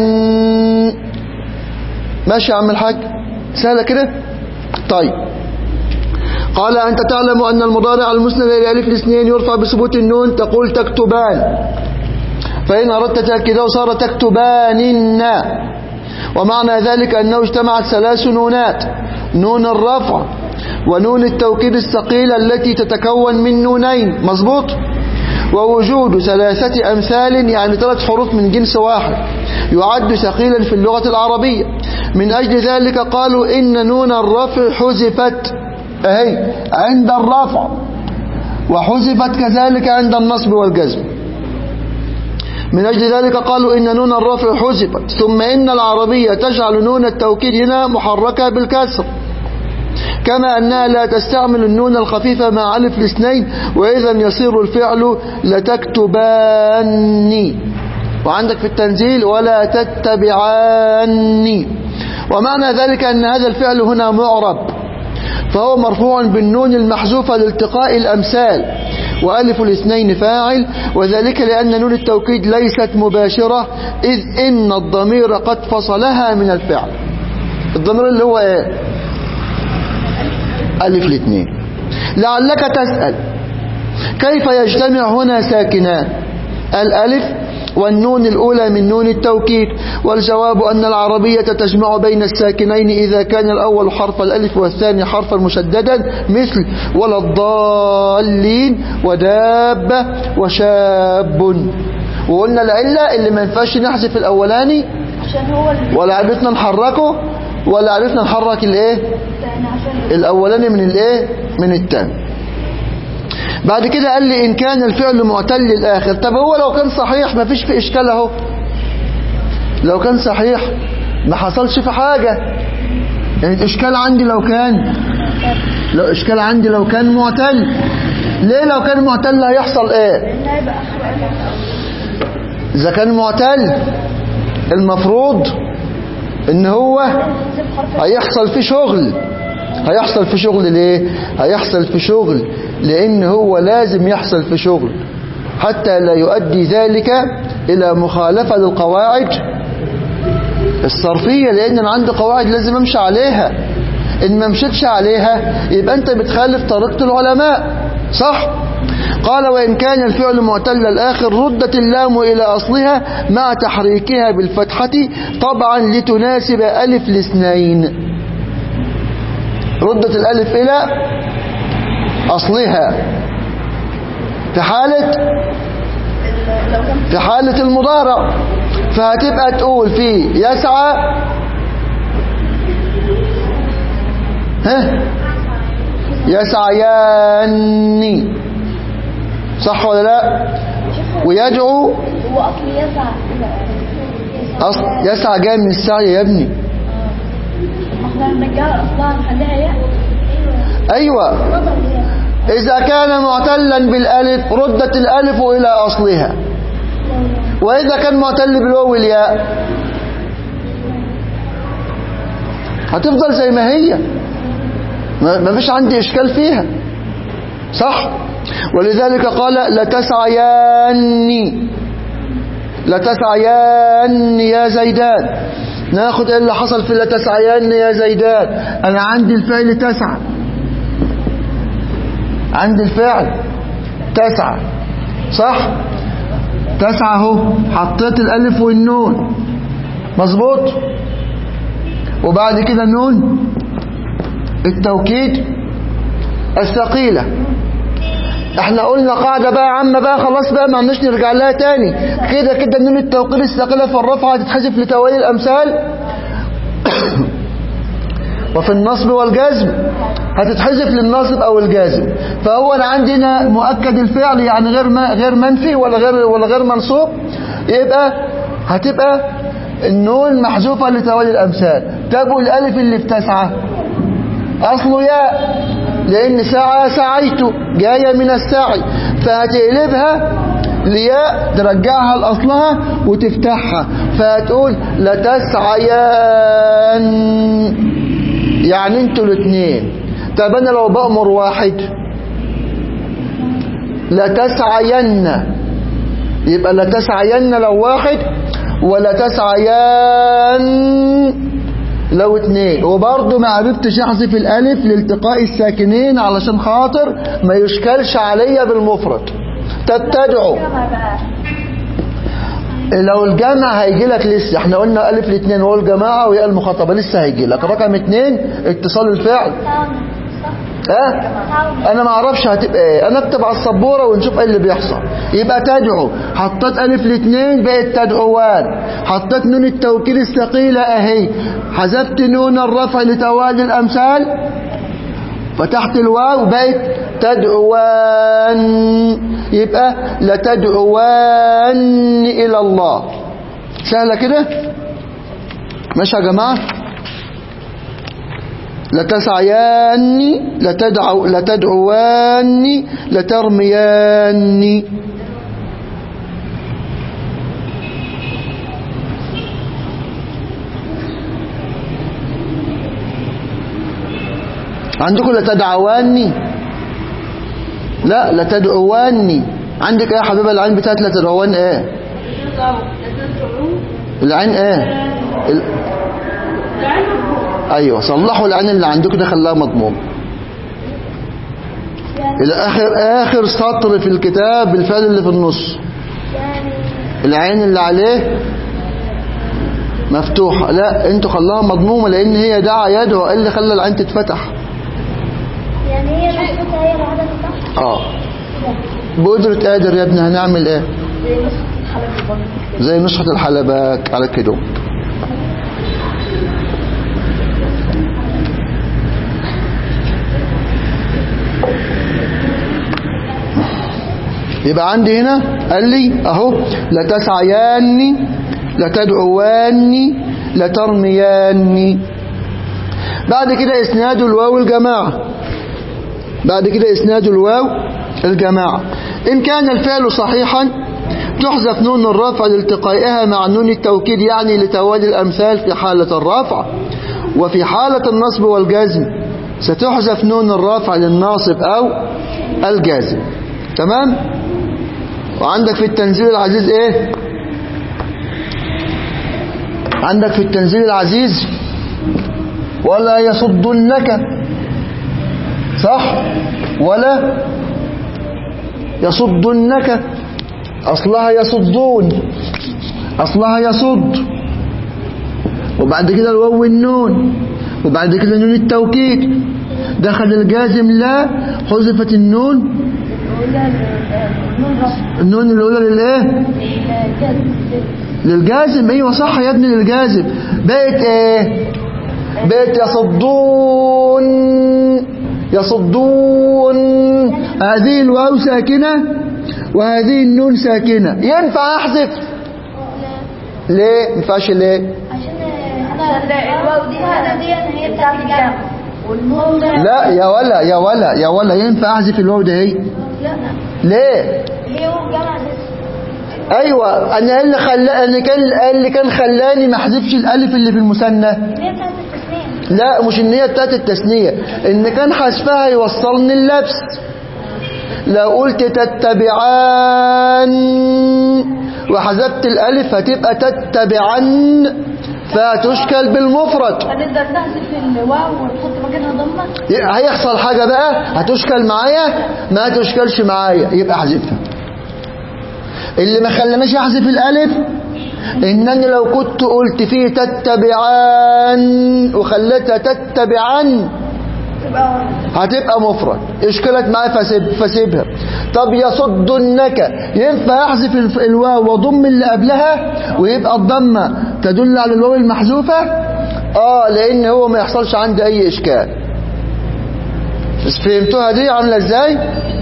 ماشي يا عم الحاج سهله كده طيب قال أنت تعلم أن المضارع المسند إلى ألف الاثنين يرفع بثبوت النون تقول تكتبان فإن أردت تأكيده صار تكتبانن ومعنى ذلك أنه اجتمعت ثلاث نونات نون الرفع ونون التوكيد الثقيلة التي تتكون من نونين مظبوط ووجود ثلاثة أمثال يعني ثلاث حروف من جنس واحد يعد ثقيلا في اللغة العربية من أجل ذلك قالوا إن نون الرفع حذفت أهي عند الرفع وحذفت كذلك عند النصب والجزم من أجل ذلك قالوا إن نون الرفع حذفت ثم إن العربية تجعل نون التوكيد هنا محركة بالكسر كما أنها لا تستعمل النون الخفيفة مع ألف الاثنين وإذا يصير الفعل لتكتباني وعندك في التنزيل ولا تتبعاني ومعنى ذلك أن هذا الفعل هنا معرب فهو مرفوع بالنون المحذوفة لالتقاء الأمثال وألف الاثنين فاعل وذلك لأن نون التوكيد ليست مباشرة إذ إن الضمير قد فصلها من الفعل الضمير اللي هو إيه ألف الاثنين لعلك تسأل كيف يجتمع هنا ساكنان الألف والنون الأولى من نون التوكيد والجواب أن العربية تجمع بين الساكنين إذا كان الأول حرف الألف والثاني حرفا مشددا مثل ولا الضالين ودابة وشاب وقلنا العلة اللي ما ينفعش نحذف الأولاني عشان هو اللي ولا عرفنا نحركه ولا عرفنا نحرك الايه الثاني عشان الاولاني من الايه من الثاني بعد كده قال لي ان كان الفعل معتل الاخر طب هو لو كان صحيح ما فيش في اشكال اهو لو كان صحيح ما حصلش في حاجة يعني الاشكال عندي لو كان لو اشكال عندي لو كان معتل ليه لو كان معتل هيحصل ايه لأن هيبقى آخر ألف اذا كان معتل المفروض ان هو تحذف حرف هيحصل في شغل هيحصل في شغل ليه هيحصل في شغل لان هو لازم يحصل في شغل حتى لا يؤدي ذلك الى مخالفة للقواعد الصرفية لان انا عندي قواعد لازم امشي عليها ان ما مشيتش عليها يبقى انت بتخالف طريقة العلماء صح قال وإن كان الفعل معتل الآخر ردت اللام إلى أصلها مع تحريكها بالفتحة طبعا لتناسب ألف الاثنين ردت الألف إلى أصلها في حالة لو كان في حالة المضارع فهتبقى تقول في يسعى ها يسعياني صح ولا لا ويدعو هو أصل يسعى أصل يسعى جاي من السعي يا ابني ما احنا هنرجعها أصلها نخليها ياء أيوة نظر ياء إذا كان معتلا بالألف ردت الألف إلى أصلها وإذا كان معتل بالواو الياء هتفضل زي ما هي ما ما فيش عندي إشكال فيها صح ولذلك قال لتسعياني لتسعيان يا زيدان ناخد ايه اللي حصل في لتسعيان يا زيدان انا عندي الفعل تسعى عند الفعل تسعة صح تسعة اهو حطيت الالف والنون مظبوط وبعد كده نون التوكيد الثقيلة احنا قلنا قاعدة بقى عامة بقى خلاص بقى ما عندناش نرجع لها تاني كده كده نون التوكيد الثقيلة في الرفعة هتتحذف لتوالي الامثال وفي النصب والجزم هتتحذف للناصب او الجازم فهو انا عندي هنا مؤكد الفعل يعني غير ما غير منفي ولا غير ولا غير منصوب يبقى هتبقى النون محذوفه لتوالي الامثال طب والالف اللي في تسعه اصله ياء لان سعى سعيت جايه من السعي فهتقلبها لياء ترجعها لاصلها وتفتحها فهتقول لتسعيان يعني انتوا الاثنين طب انا لو بأمر واحد لتسعين يبقى لتسعين لو واحد ولا تسعيان لو اتنين وبرضه ما عرفتش احذف الالف لالتقاء الساكنين علشان خاطر ما يشكلش عليا بالمفرد تتدعو لو الجمع هيجي لك لسه احنا قلنا الف الاثنين وهو الجماعه وهي المخاطبه لسه هيجي لك رقم اثنين اتصال الفعل ها انا ما اعرفش هتبقى ايه انا اكتب على السبوره ونشوف ايه اللي بيحصل يبقى تدعو حطيت الف الاثنين بقت تدعوان حطيت نون التوكيد الثقيله اهي حذفت نون الرفع لتوالي الامثال فتحت الواو بقت تدعوان يبقى لتدعوان إلى الله سهلة كده ماشي يا جماعة لتسعيان لتدعو لتدعوان لترميان عندكم لتدعواني لا لتدعواني عندك ايه يا حبيبه العين بتاعت لتدعوان ايه العين ايه ال... ايوه صلحوا العين اللي عندكم ده خلاها مضموم الى اخر اخر سطر في الكتاب الفعل اللي في النص العين اللي عليه مفتوحة لا انتوا خلاها مضمومة لان هي دعا يدعو اللي خلى العين تتفتح يعني هي مشروطة هي العدد الصح اه بقدرة قادر يا ابني هنعمل ايه زي نسخة الحلبات على كده يبقى عندي هنا قال لي اهو لتسعياني لتدعواني لترمياني بعد كده اسناد الواو الجماعه بعد كده اسناد الواو الجماعة إن كان الفعل صحيحا تحذف نون الرفع لالتقائها مع نون التوكيد يعني لتوالي الأمثال في حالة الرفع وفي حالة النصب والجزم ستحذف نون الرفع للناصب أو الجازم تمام وعندك في التنزيل العزيز ايه عندك في التنزيل العزيز ولا يصدنك صح ولا يصدنك أصلها يصدون أصلها يصد وبعد كده الواو والنون وبعد كده نون التوكيد دخل الجازم لا حذفت النون النون الأولى للإيه للجازم أيوة صح يا ابني للجازم بقت إيه بقت يصدون يصدون هذه الواو ساكنة وهذه النون ساكنة ينفع أحذف ليه ما ينفعش ليه عشان الواو دي هذا دي هي بتاعت الجمع والنون لا يا ولا يا ولا يا ولا ينفع أحذف الواو ده هي لا ليه هي واو جمع بس ايوه انا اللي خلا اللي كان اللي كان خلاني ما احذفش الالف اللي في المثنى هي بتاعت التسنيم لا مش ان هي بتاعت التثنيه ان كان حذفها يوصلني اللبس لو قلت تتبعان وحذفت الالف هتبقى تتبعن فتشكل بالمفرد هنقدر نحذف الواو ونحط مكانها ضمه هيحصل حاجة بقى هتشكل معايا ما تشكلش معايا يبقى احذفها اللي ما خلاناش احذف الالف انني لو كنت قلت فيه تتبعان وخليتها تتبعان تبقى هتبقى مفرد اشكلت معايا فسيب فسيبها طب يصدنك ينفع احذف الف- الواو واضم اللي قبلها ويبقى الضمه تدل على الواو المحذوفه اه لان هو ما يحصلش عندي اي اشكال بس فهمتوها دي عامله ازاي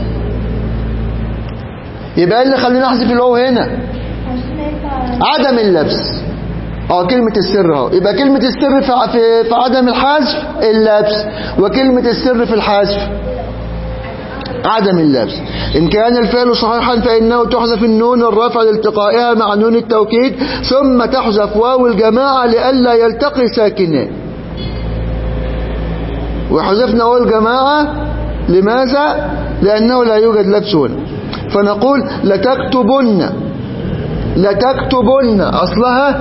يبقى ايه اللي خلينا احذف الواو هنا عشان ينفع عدم اللبس اه كلمة السر اهو يبقى كلمة السر في ع- في في عدم الحذف اللبس وكلمة السر في الحذف عدم اللبس إن كان الفعل صحيحا فإنه تحذف النون الرفع لالتقائها مع نون التوكيد ثم تحذف واو الجماعة لئلا يلتقي ساكنان وحذفنا واو الجماعة لماذا؟ لأنه لا يوجد لبس هنا فنقول لتكتبن لتكتبن أصلها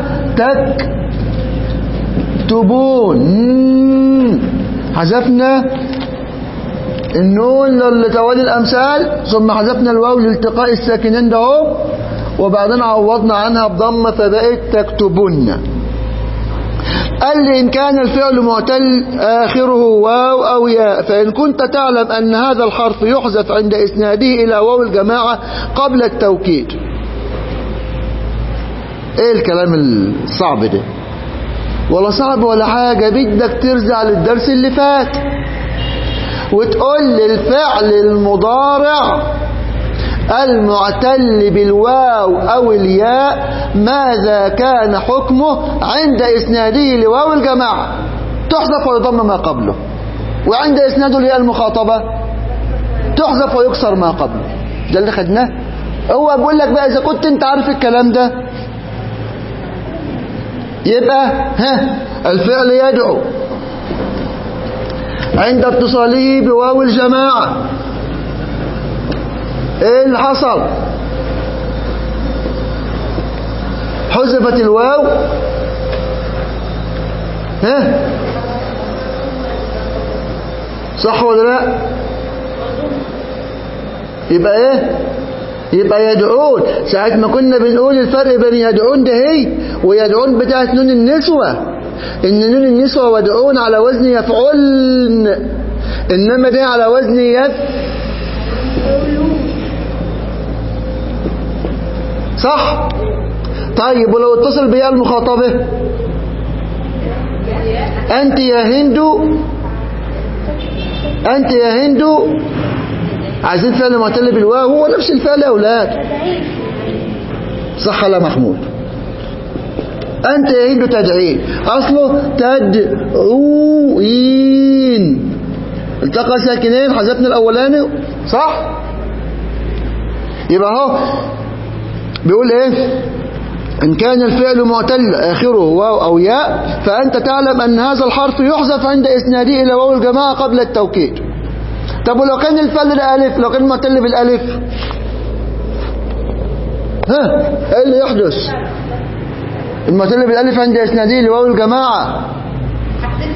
تكتبون مم. حذفنا النون لتوالي الأمثال ثم حذفنا الواو لالتقاء الساكنين ده اهو وبعدين عوضنا عنها بضمة فبقت تكتبن قال لي إن كان الفعل معتل آخره واو أو ياء فإن كنت تعلم أن هذا الحرف يحذف عند إسناده إلى واو الجماعة قبل التوكيد ايه الكلام الصعب ده ولا صعب ولا حاجة بدك ترجع للدرس اللي فات وتقول لي الفعل المضارع المعتل بالواو أو الياء ماذا كان حكمه عند إسناده لواو الجماعة تحذف ويضم ما قبله وعند إسناده لياء المخاطبة تحذف ويكسر ما قبله ده اللي خدناه هو بيقول لك بقى إذا كنت أنت عارف الكلام ده يبقى ها الفعل يدعو عند اتصاله بواو الجماعة ايه اللي حصل حذفت الواو ها صح ولا لا يبقى ايه يبقى يدعون ساعة ما كنا بنقول الفرق بين يدعون ده هي ويدعون بتاعت نون النسوة ان نون النسوة ودعون على وزن يفعلن انما ده على وزن يف صح طيب ولو اتصل بيا المخاطبة انت يا هندو انت يا هندو عايزين فعل معتل بالواو هو نفس الفعل يا اولاد صح ولا محمود انت يا هند تدعين اصله تدعوين التقى ساكنين حذفنا الاولاني صح يبقى اهو بيقول ايه ان كان الفعل معتل اخره واو او ياء فانت تعلم ان هذا الحرف يحذف عند اسناده الى واو الجماعه قبل التوكيد طب ولو كان الفعل ده ألف لو كان معتل بالألف ها ايه اللي يحدث المعتل بالألف عند إسناده لواو الجماعة هحذف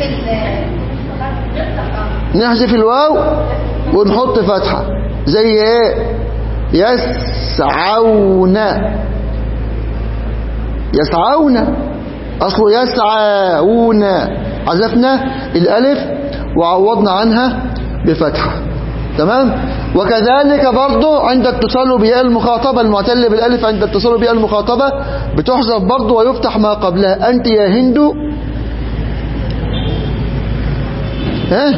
ال نحذف الواو ونحط فتحة زي ايه يسعون يسعون أصله يسعون حذفنا الألف وعوضنا عنها بفتحة تمام وكذلك برضو عند اتصاله بياء المخاطبة المعتل بالالف عند اتصاله بياء المخاطبة بتحذف برضو ويفتح ما قبلها أنت يا هندو ها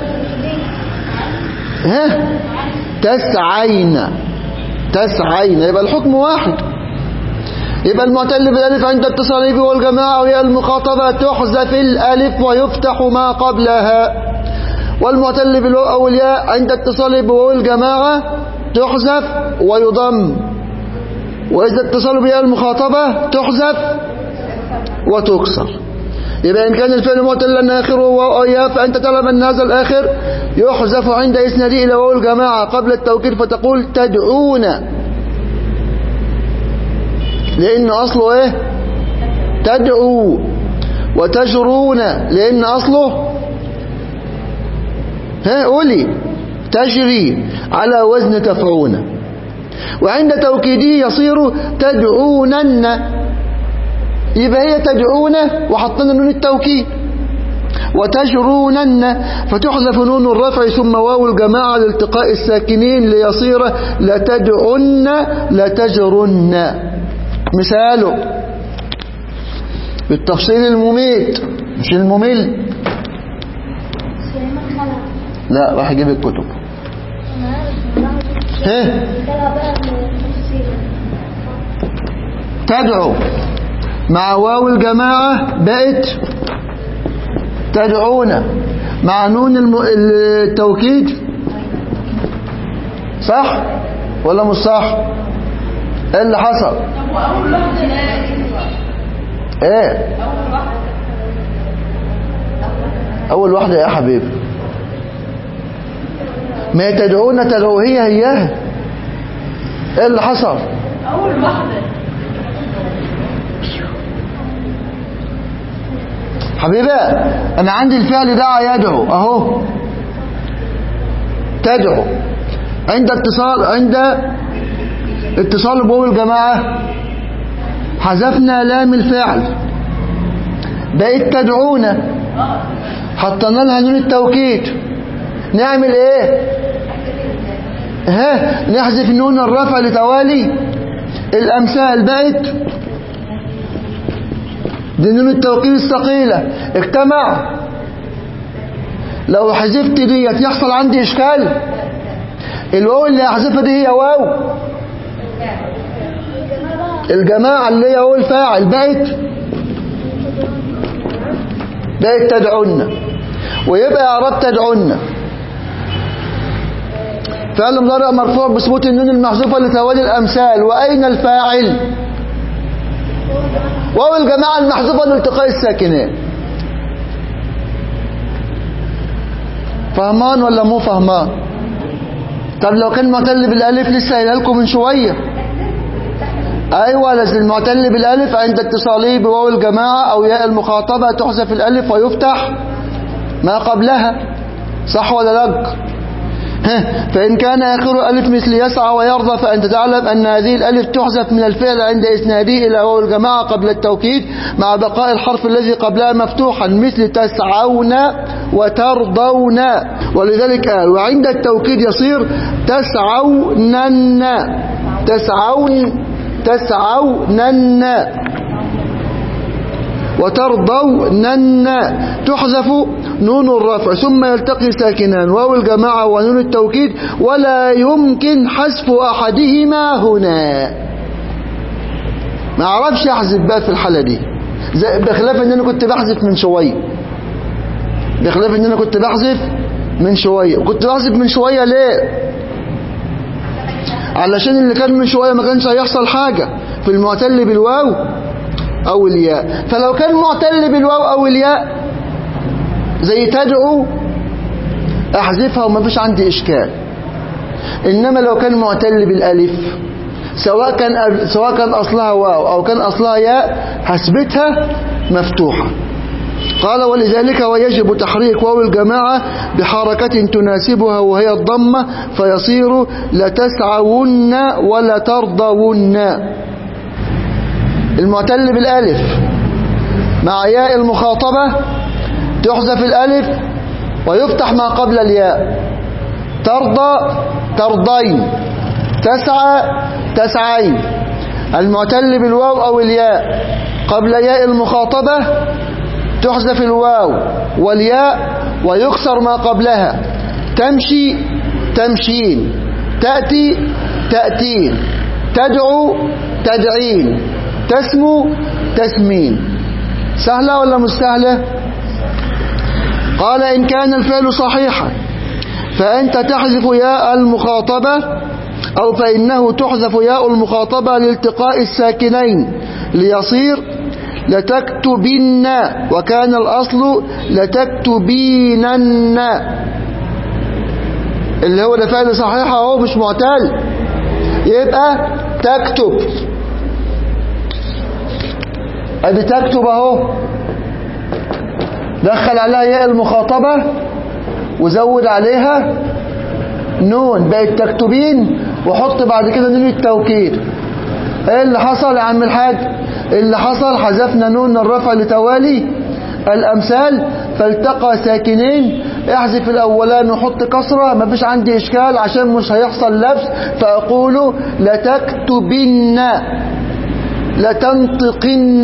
ها تسعين تسعين يبقى الحكم واحد يبقى المعتل بالالف عند اتصاله به والجماعة وهي المخاطبة تحذف الالف ويفتح ما قبلها والمعتل بالواو أو الياء عند اتصاله بواو الجماعة تحذف ويضم وإذا اتصاله بياء المخاطبة تحذف وتكسر يبقى إن كان الفعل معتلا آخره واو أو ياء فأنت تعلم أن هذا الآخر يحذف عند إسناده إلى واو الجماعة قبل التوكيد فتقول تدعون لأنه أصله إيه تدعو وتجرون لأن أصله ها قولي تجري على وزن تفعون وعند توكيده يصير تدعونن يبقى هي تدعون وحطنا نون التوكيد وتجرونن فتحذف نون الرفع ثم واو الجماعة لالتقاء الساكنين ليصير لتدعن لتجرن مثاله بالتفصيل المميت مش الممل سليمان خلع لا راح اجيب الكتب انا عارف ها خلع بقى تفصيل تدعو مع واو الجماعة بقت تدعون مع نون الم... التوكيد صح ولا مش صح ايه اللي حصل ايه اول واحدة يا حبيبي ما تدعون تدعو هي هياها ايه اللي حصل حبيبي انا عندي الفعل دعا يدعو اهو تدعو عند اتصال عند اتصال بواو الجماعة حذفنا لام الفعل بقت تدعونا حطينا لها نون التوكيد نعمل ايه ها نحذف نون الرفع لتوالي الامثال بقت دي نون التوكيد الثقيلة اجتمع لو حذفت ديت يحصل عندي اشكال الواو اللي هحذفها دي هي واو الجماعة اللي هي هو الفاعل بقت بقت تدعون ويبقى اعراب تدعون فعل مضارع مرفوع بثبوت النون المحذوفة لتوالي الأمثال وأين الفاعل واو الجماعة المحذوفة لالتقاء الساكنين فهمان ولا مو فهمان طب لو كان معتل بالالف لسه قايلها لكم من شويه ايوه لازم المعتل بالالف عند اتصاله بواو الجماعه او ياء المخاطبه تحذف الالف ويفتح ما قبلها صح ولا لا ها، فإن كان آخر ألف مثل يسعى ويرضى فأنت تعلم أن هذه الألف تحذف من الفعل عند إسناده إلى واو الجماعة قبل التوكيد مع بقاء الحرف الذي قبلها مفتوحا مثل تسعون وترضون ولذلك قال وعند التوكيد يصير تسعونن تسعون تسعونن وترضونن تحذف نون الرفع ثم يلتقي ساكنان واو الجماعة ونون التوكيد ولا يمكن حذف أحدهما هنا ما اعرفش احذف بقى في الحالة دي زي بخلاف ان انا كنت بحذف من شوية بخلاف ان انا كنت بحذف من شوية كنت بحذف من شوية ليه علشان اللي كان من شوية ما كانش هيحصل حاجة في المعتل بالواو أو الياء فلو كان معتل بالواو أو الياء زي تدعو أحذفها وما فيش عندي إشكال إنما لو كان معتل بالألف سواء كان سواء كان أصلها واو أو كان أصلها ياء حسبتها مفتوحة قال ولذلك ويجب تحريك واو الجماعة بحركة تناسبها وهي الضمة فيصير لتسعون ولترضون المعتل بالالف مع ياء المخاطبة تحذف الالف ويفتح ما قبل الياء ترضى ترضين تسعى تسعين المعتل بالواو او الياء قبل ياء المخاطبة تحذف الواو والياء ويكسر ما قبلها تمشي تمشين تأتي تأتين تدعو تدعين تسمو تسمين سهلة ولا مش سهلة قال إن كان الفعل صحيحا فأنت تحذف ياء المخاطبة أو فإنه تحذف ياء المخاطبة لالتقاء الساكنين ليصير لتكتبن وكان الأصل لتكتبينن اللي هو ده فعل صحيح اهو مش معتل يبقى تكتب ادي تكتب اهو دخل عليها ياء المخاطبة وزود عليها نون بقت تكتبين وحط بعد كده نون التوكيد ايه اللي حصل يا عم الحاج اللي حصل حذفنا نون الرفع لتوالي الامثال فالتقى ساكنين احذف الاولان وحط كسره مفيش عندي اشكال عشان مش هيحصل لبس فاقول لتكتبن لتنطقن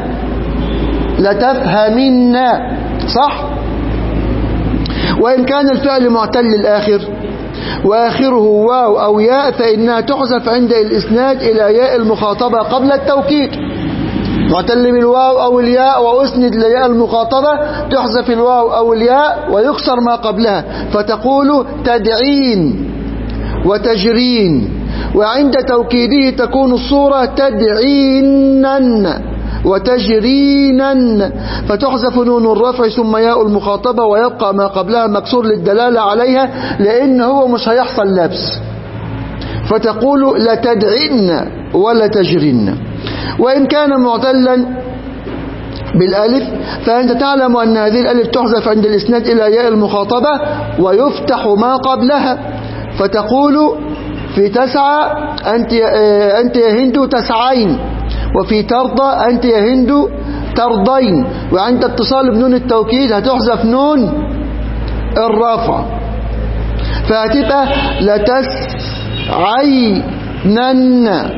لتفهمن صح وإن كان الفعل معتل الآخر وآخره واو أو ياء فإنها تحذف عند الإسناد إلى ياء المخاطبة قبل التوكيد معتل بالواو أو الياء وأسند لياء المخاطبة تحذف الواو أو الياء ويكسر ما قبلها فتقول تدعين وتجرين وعند توكيده تكون الصورة تدعينا وتجرينا فتحذف نون الرفع ثم ياء المخاطبة ويبقى ما قبلها مكسور للدلالة عليها لأن هو مش هيحصل لبس فتقول لتدعن ولا تجرن وإن كان معتلا بالالف فأنت تعلم أن هذه الالف تحذف عند الإسناد إلى ياء المخاطبة ويفتح ما قبلها فتقول في تسعى أنت, أنت يا هند تسعين وفي ترضى أنت يا هند ترضين وعند اتصال بنون التوكيد هتحذف نون الرفع فهتبقى لتسعينن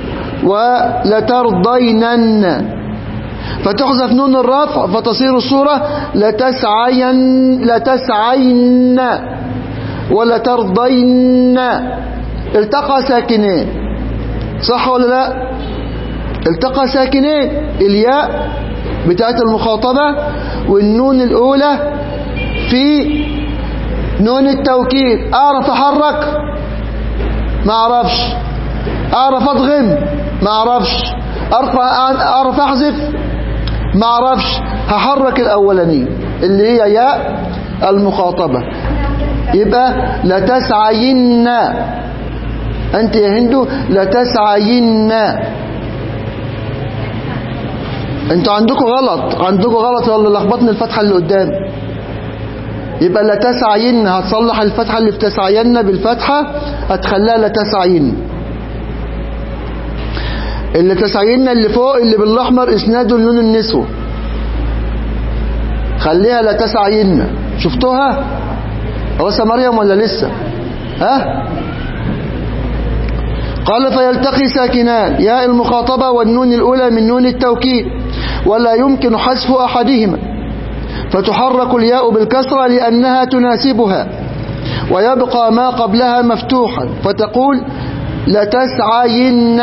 ولترضينن فتحذف نون الرفع فتصير الصورة لتسعين لتسعين ولترضين التقى ساكنين صح ولا لا التقى ساكنين الياء بتاعت المخاطبة والنون الأولى في نون التوكيد أعرف أحرك ما أعرفش أعرف أضغم ما أعرفش أعرف أحذف ما أعرفش هحرك الأولاني اللي هي ياء المخاطبة يبقى لتسعين أنت يا هندو لتسعين انتوا عندكم غلط عندكم غلط ولا لخبطني الفتحة اللي قدام يبقى لا تسعين هتصلح الفتحة اللي في تسعين بالفتحة هتخليها لا تسعين اللي تسعين اللي فوق اللي بالاحمر اسناده لنون النسوة خليها لا تسعين شفتوها هو مريم ولا لسه ها قال فيلتقي ساكنان ياء المخاطبة والنون الأولى من نون التوكيد ولا يمكن حذف أحدهما فتحرك الياء بالكسرة لأنها تناسبها ويبقى ما قبلها مفتوحا فتقول لتسعين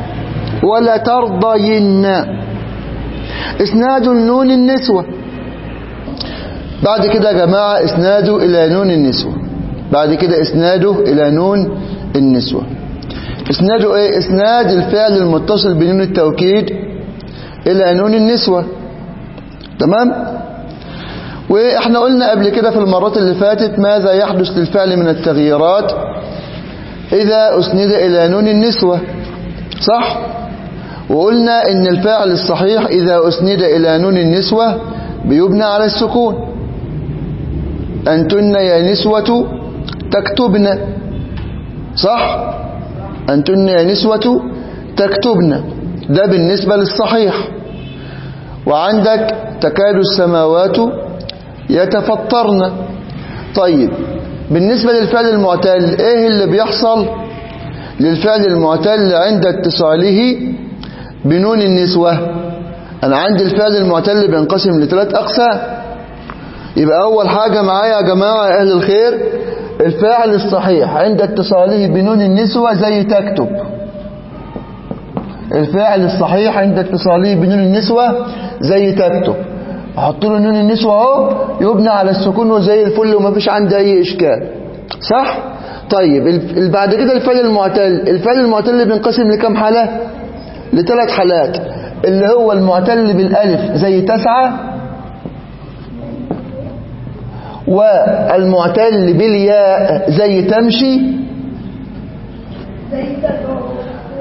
ولترضين اسناد النون النسوة بعد كده يا جماعة اسناده إلى نون النسوة بعد كده اسناده إلى نون النسوة اسناده ايه اسناد الفعل المتصل بنون التوكيد الى نون النسوة تمام واحنا قلنا قبل كده في المرات اللي فاتت ماذا يحدث للفعل من التغييرات اذا اسند الى نون النسوة صح وقلنا ان الفعل الصحيح اذا اسند الى نون النسوة بيبنى على السكون انتن يا نسوة تكتبن صح أنتن يا نسوة تكتبن ده بالنسبة للصحيح وعندك تكاد السماوات يتفطرن طيب بالنسبة للفعل المعتل ايه اللي بيحصل للفعل المعتل عند اتصاله بنون النسوة انا عندي الفعل المعتل بينقسم لثلاث اقسام يبقى اول حاجة معايا يا جماعة يا اهل الخير الفاعل الصحيح عند اتصاله بنون النسوة زي تكتب الفاعل الصحيح عند اتصاله بنون النسوة زي تكتب احط له نون النسوة اهو يبنى على السكون وزي الفل وما فيش عندي اي اشكال صح طيب ال- بعد كده الفعل المعتل الفعل المعتل بينقسم لكم حالة لثلاث حالات اللي هو المعتل بالالف زي تسعة والمعتل بالياء زي تمشي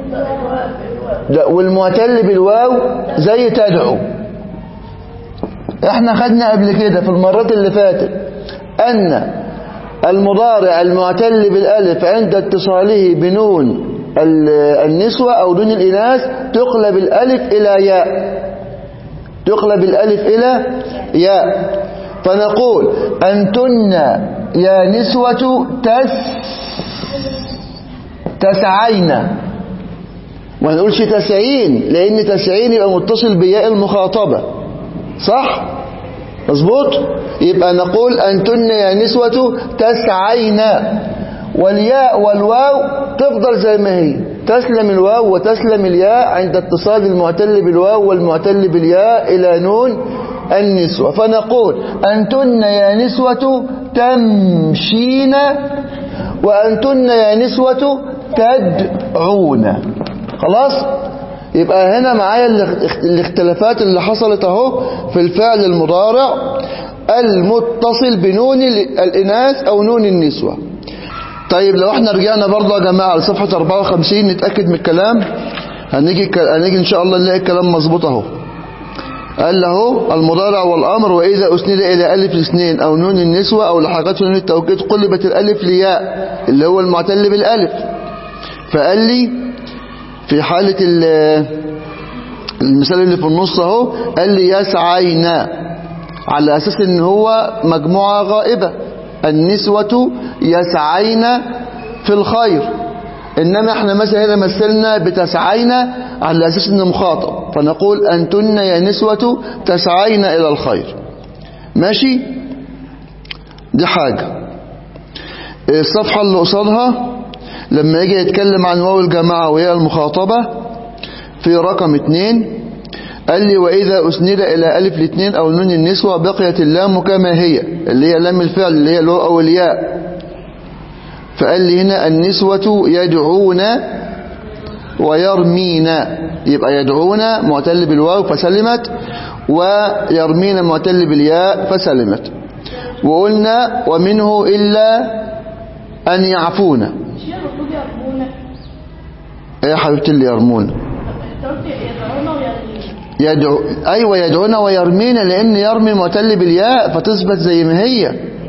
لا والمعتل بالواو زي تدعو احنا خدنا قبل كده في المرات اللي فاتت ان المضارع المعتل بالالف عند اتصاله بنون ال- النسوة او نون الاناث تقلب الالف الى ياء تقلب الالف الى ياء فنقول انتن يا نسوة تس تسعين ما نقولش تسعين لان تسعين يبقى متصل بياء المخاطبة صح مظبوط يبقى نقول أنتن يا نسوة تسعين والياء والواو تفضل زي ما هي تسلم الواو وتسلم الياء عند اتصال المعتل بالواو والمعتل بالياء إلى نون النسوة فنقول أنتن يا نسوة تمشين وأنتن يا نسوة تدعون خلاص يبقى هنا معايا الاخ- الاختلافات اللي حصلت اهو في الفعل المضارع المتصل بنون ال- الإناث أو نون النسوة طيب لو احنا رجعنا برضه يا جماعة لصفحة 54 نتأكد من الكلام هنيجي ك- هنيجي إن شاء الله نلاقي الكلام مظبوط اهو قال له المضارع والأمر وإذا أسند إلى ألف الاثنين أو نون النسوة أو لحقته نون التوكيد قلبت الألف لياء اللي هو المعتل بالألف فقال لي في حالة ال- المثال اللي في النص اهو قال لي يسعين على أساس ان هو مجموعة غائبة النسوة يسعين في الخير إنما احنا مثلا هنا مثلنا بتسعين على أساس انه مخاطب فنقول أنتن يا نسوة تسعين إلى الخير ماشي دي حاجة الصفحة اللي قصادها لما يجي يتكلم عن واو الجماعة وهي المخاطبة في رقم اتنين قال لي وإذا أسند إلى ألف الاثنين أو نون النسوة بقيت اللام كما هي اللي هي لام الفعل اللي هي الواو أو الياء فقال لي هنا النسوة يدعون ويرمين يبقى يدعون معتل بالواو فسلمت ويرمين معتل بالياء فسلمت وقلنا ومنه إلا أن يعفون الشيء المفروض يرمونا ايه يا حبيبتي اللي يرمون انت قلت يدعونا ويرمينا يدعو ايوه يدعون ويرمين لان يرمي معتل بالياء فتثبت زي ما هي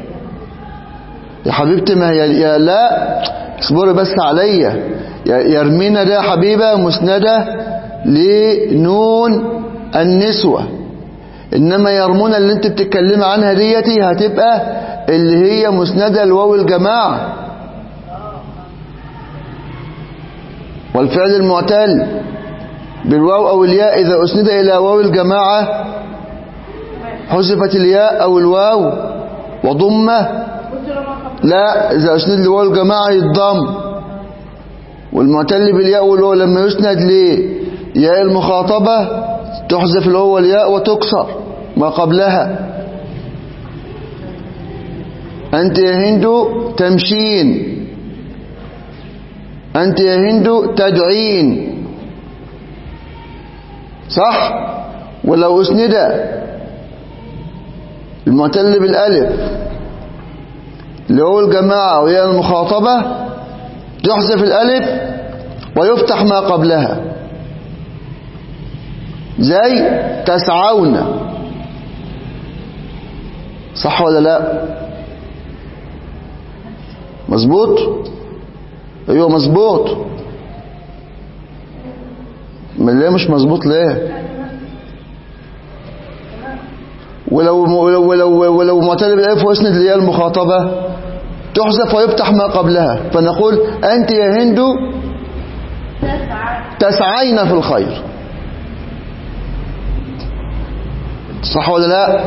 يا حبيبتي ما هي يا لا اصبري بس عليا يا- يرمينا ده يا حبيبه مسنده لنون النسوه انما يرمون اللي انت بتتكلمي عنها ديتي هتبقى اللي هي مسنده لواو الجماعه والفعل المعتل بالواو أو الياء إذا أسند إلى واو الجماعة حذفت الياء أو الواو وضمة لا إذا أسند لواو الجماعة يتضم والمعتل بالياء والواو لما يسند لياء المخاطبة تحذف الواو والياء وتكسر ما قبلها أنت يا هند تمشين أنت يا هند تدعين صح ولو اسند المعتل بالالف اللي هو الجماعة وهي المخاطبة تحذف الالف ويفتح ما قبلها زي تسعون صح ولا لا مظبوط ايوه مظبوط ما ليه مش مظبوط ليه ولو ولو ولو, ولو معتل بالالف واسند اللي هي المخاطبه تحذف ويفتح ما قبلها فنقول انت يا هند تسعين في الخير صح ولا لا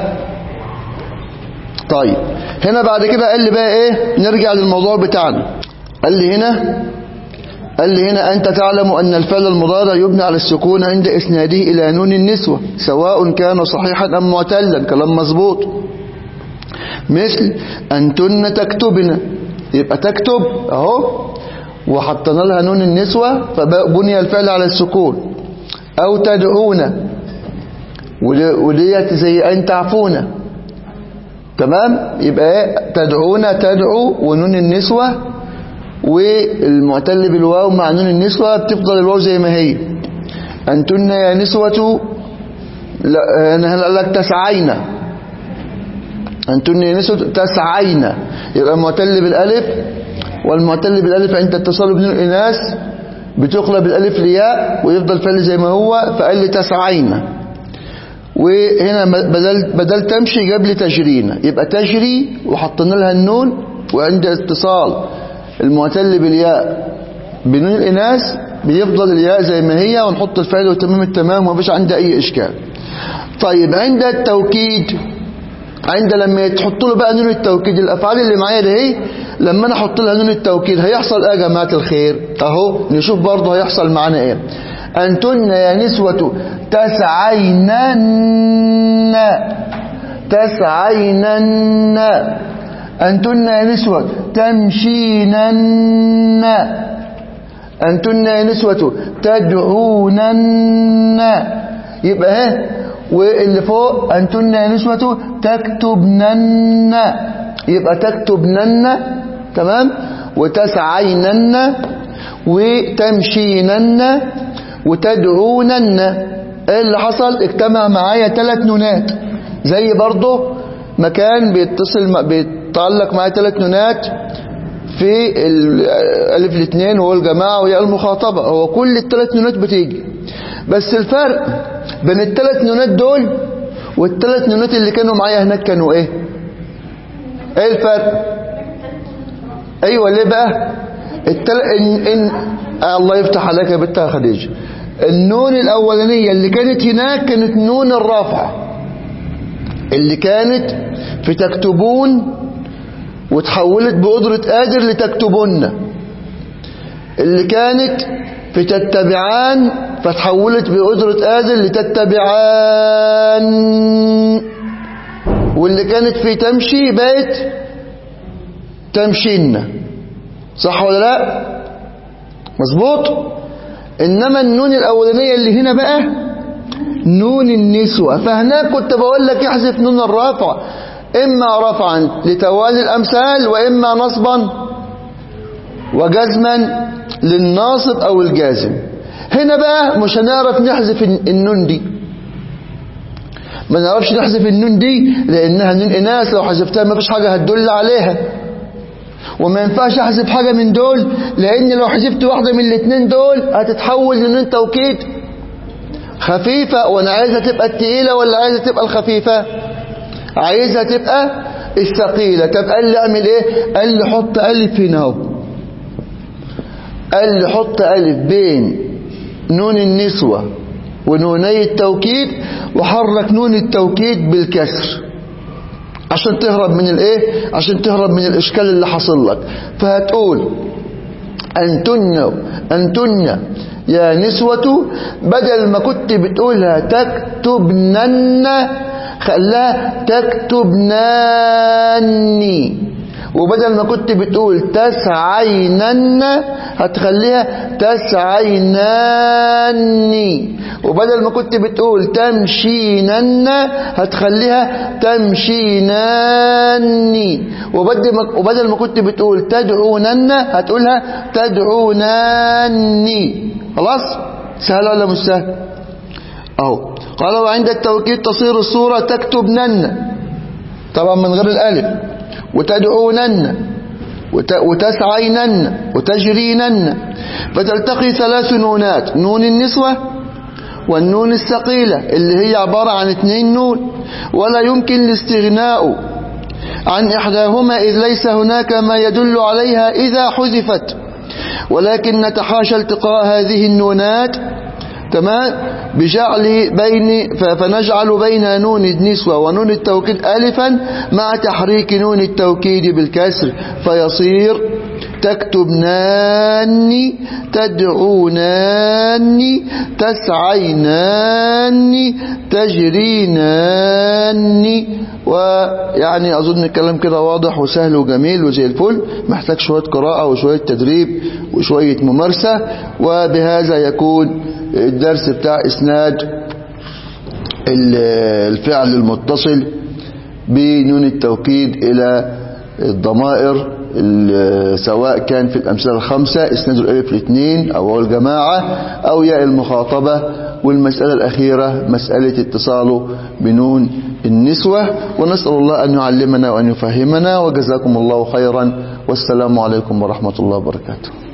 طيب هنا بعد كده قال لي بقى ايه نرجع للموضوع بتاعنا قال لي هنا قال لي هنا أنت تعلم أن الفعل المضارع يبنى على السكون عند إسناده إلى نون النسوة سواء كان صحيحا أم معتلا كلام مظبوط مثل أنتن تكتبن يبقى تكتب أهو وحطينا لها نون النسوة فبني الفعل على السكون أو تدعون ودي- وديت زي أن تعفون تمام يبقى إيه؟ تدعون تدعو ونون النسوة والمعتل بالواو مع نون النسوة بتفضل الواو زي ما هي أنتن يا نسوة لا أنا هلا لك تسعين أنتن نسوة تسعين يبقى معتل بالألف والمعتل بالألف عند اتصال بنون الإناث بتقلب الألف لياء ويفضل فعل زي ما هو فقال لي تسعين وهنا بدل, بدل تمشي جاب لي تجرين يبقى تجري وحطينا لها النون وعند اتصال المعتل بالياء بنون الإناث بيفضل الياء زي ما هي ونحط الفعل وتمام التمام ومفيش عندها أي إشكال طيب عند التوكيد عند لما تحط له بقى نون التوكيد الافعال اللي معايا دي اهي لما انا احط لها نون التوكيد هيحصل ايه يا جماعه الخير اهو نشوف برضه هيحصل معانا ايه انتن يا نسوة تسعينن تسعينن انتن يا نسوة تمشينن انتن يا نسوة تدعونن يبقى اهي واللي فوق أنتن يا نسوة تكتبنن يبقى تكتبنن تمام وتسعينن وتمشينن وتدعونن ايه اللي حصل اجتمع معايا ثلاث نونات زي برضه مكان بيتصل بيتعلق معايا ثلاث نونات في الالف الاثنين هو الجماعه وهي المخاطبه هو كل الثلاث نونات بتيجي بس الفرق بين الثلاث نونات دول والثلاث نونات اللي كانوا معايا هناك كانوا ايه ايه الفرق ايوه ليه بقى التل... إن... إن... آه الله يفتح عليك يا بنتها خديجه النون الاولانيه اللي كانت هناك كانت نون الرفع اللي كانت في تكتبون وتحولت بقدرة قادر لتكتبن اللي كانت في تتبعان فتحولت بقدرة قادر لتتبعان واللي كانت في تمشي بقت تمشين صح ولا لا مظبوط انما النون الاولانية اللي هنا بقى نون النسوة فهناك كنت بقول لك احذف نون الرافع اما رفعا لتوالي الامثال واما نصبا وجزما للناصب او الجازم هنا بقى مش هنعرف نحذف النون دي ما نعرفش نحذف النون دي لانها نون اناث لو حذفتها ما فيش حاجه هتدل عليها وما ينفعش احذف حاجه من دول لان لو حذفت واحده من الاثنين دول هتتحول لنون توكيد خفيفه وانا عايزها تبقى التقيله ولا عايزها تبقى الخفيفه عايزها تبقى الثقيله طب قال لي اعمل ايه قال لي حط الف هنا اهو قال لي حط ألف بين نون النسوة ونوني التوكيد وحرك نون التوكيد بالكسر عشان تهرب من الايه عشان تهرب من الاشكال اللي حصل لك فهتقول انتن انتن يا نسوة بدل ما كنت بتقولها تكتبنن خلاها تكتبناني وبدل ما كنت بتقول تسعينن هتخليها تسعيناني وبدل ما كنت بتقول تمشينن هتخليها تمشيناني وبدل ما وبدل ما كنت بتقول تدعونن هتقولها تدعوناني خلاص سهل ولا مش سهل اهو قال وعند التوكيد تصير الصورة تكتبنن طبعا من غير الالف وتدعونن وتسعينن وتجرينن فتلتقي ثلاث نونات نون النسوة والنون الثقيلة اللي هي عبارة عن اثنين نون ولا يمكن الاستغناء عن إحداهما إذ ليس هناك ما يدل عليها إذا حذفت ولكن نتحاشى التقاء هذه النونات تمام بجعل بين فنجعل بين نون النسوة ونون التوكيد ألفا مع تحريك نون التوكيد بالكسر فيصير تكتبناني تدعوناني تسعيناني تجريناني ويعني أظن الكلام كده واضح وسهل وجميل وزي الفل محتاج شوية قراءة وشوية تدريب وشوية ممارسة وبهذا يكون الدرس بتاع إسناد الفعل المتصل بنون التوكيد إلى الضمائر ال- سواء كان في الأمثلة الخمسة اسناد الألف الاثنين أو واو الجماعة أو ياء المخاطبة والمسألة الأخيرة مسألة اتصاله بنون النسوة ونسأل الله أن يعلمنا وأن يفهمنا وجزاكم الله خيرا والسلام عليكم ورحمة الله وبركاته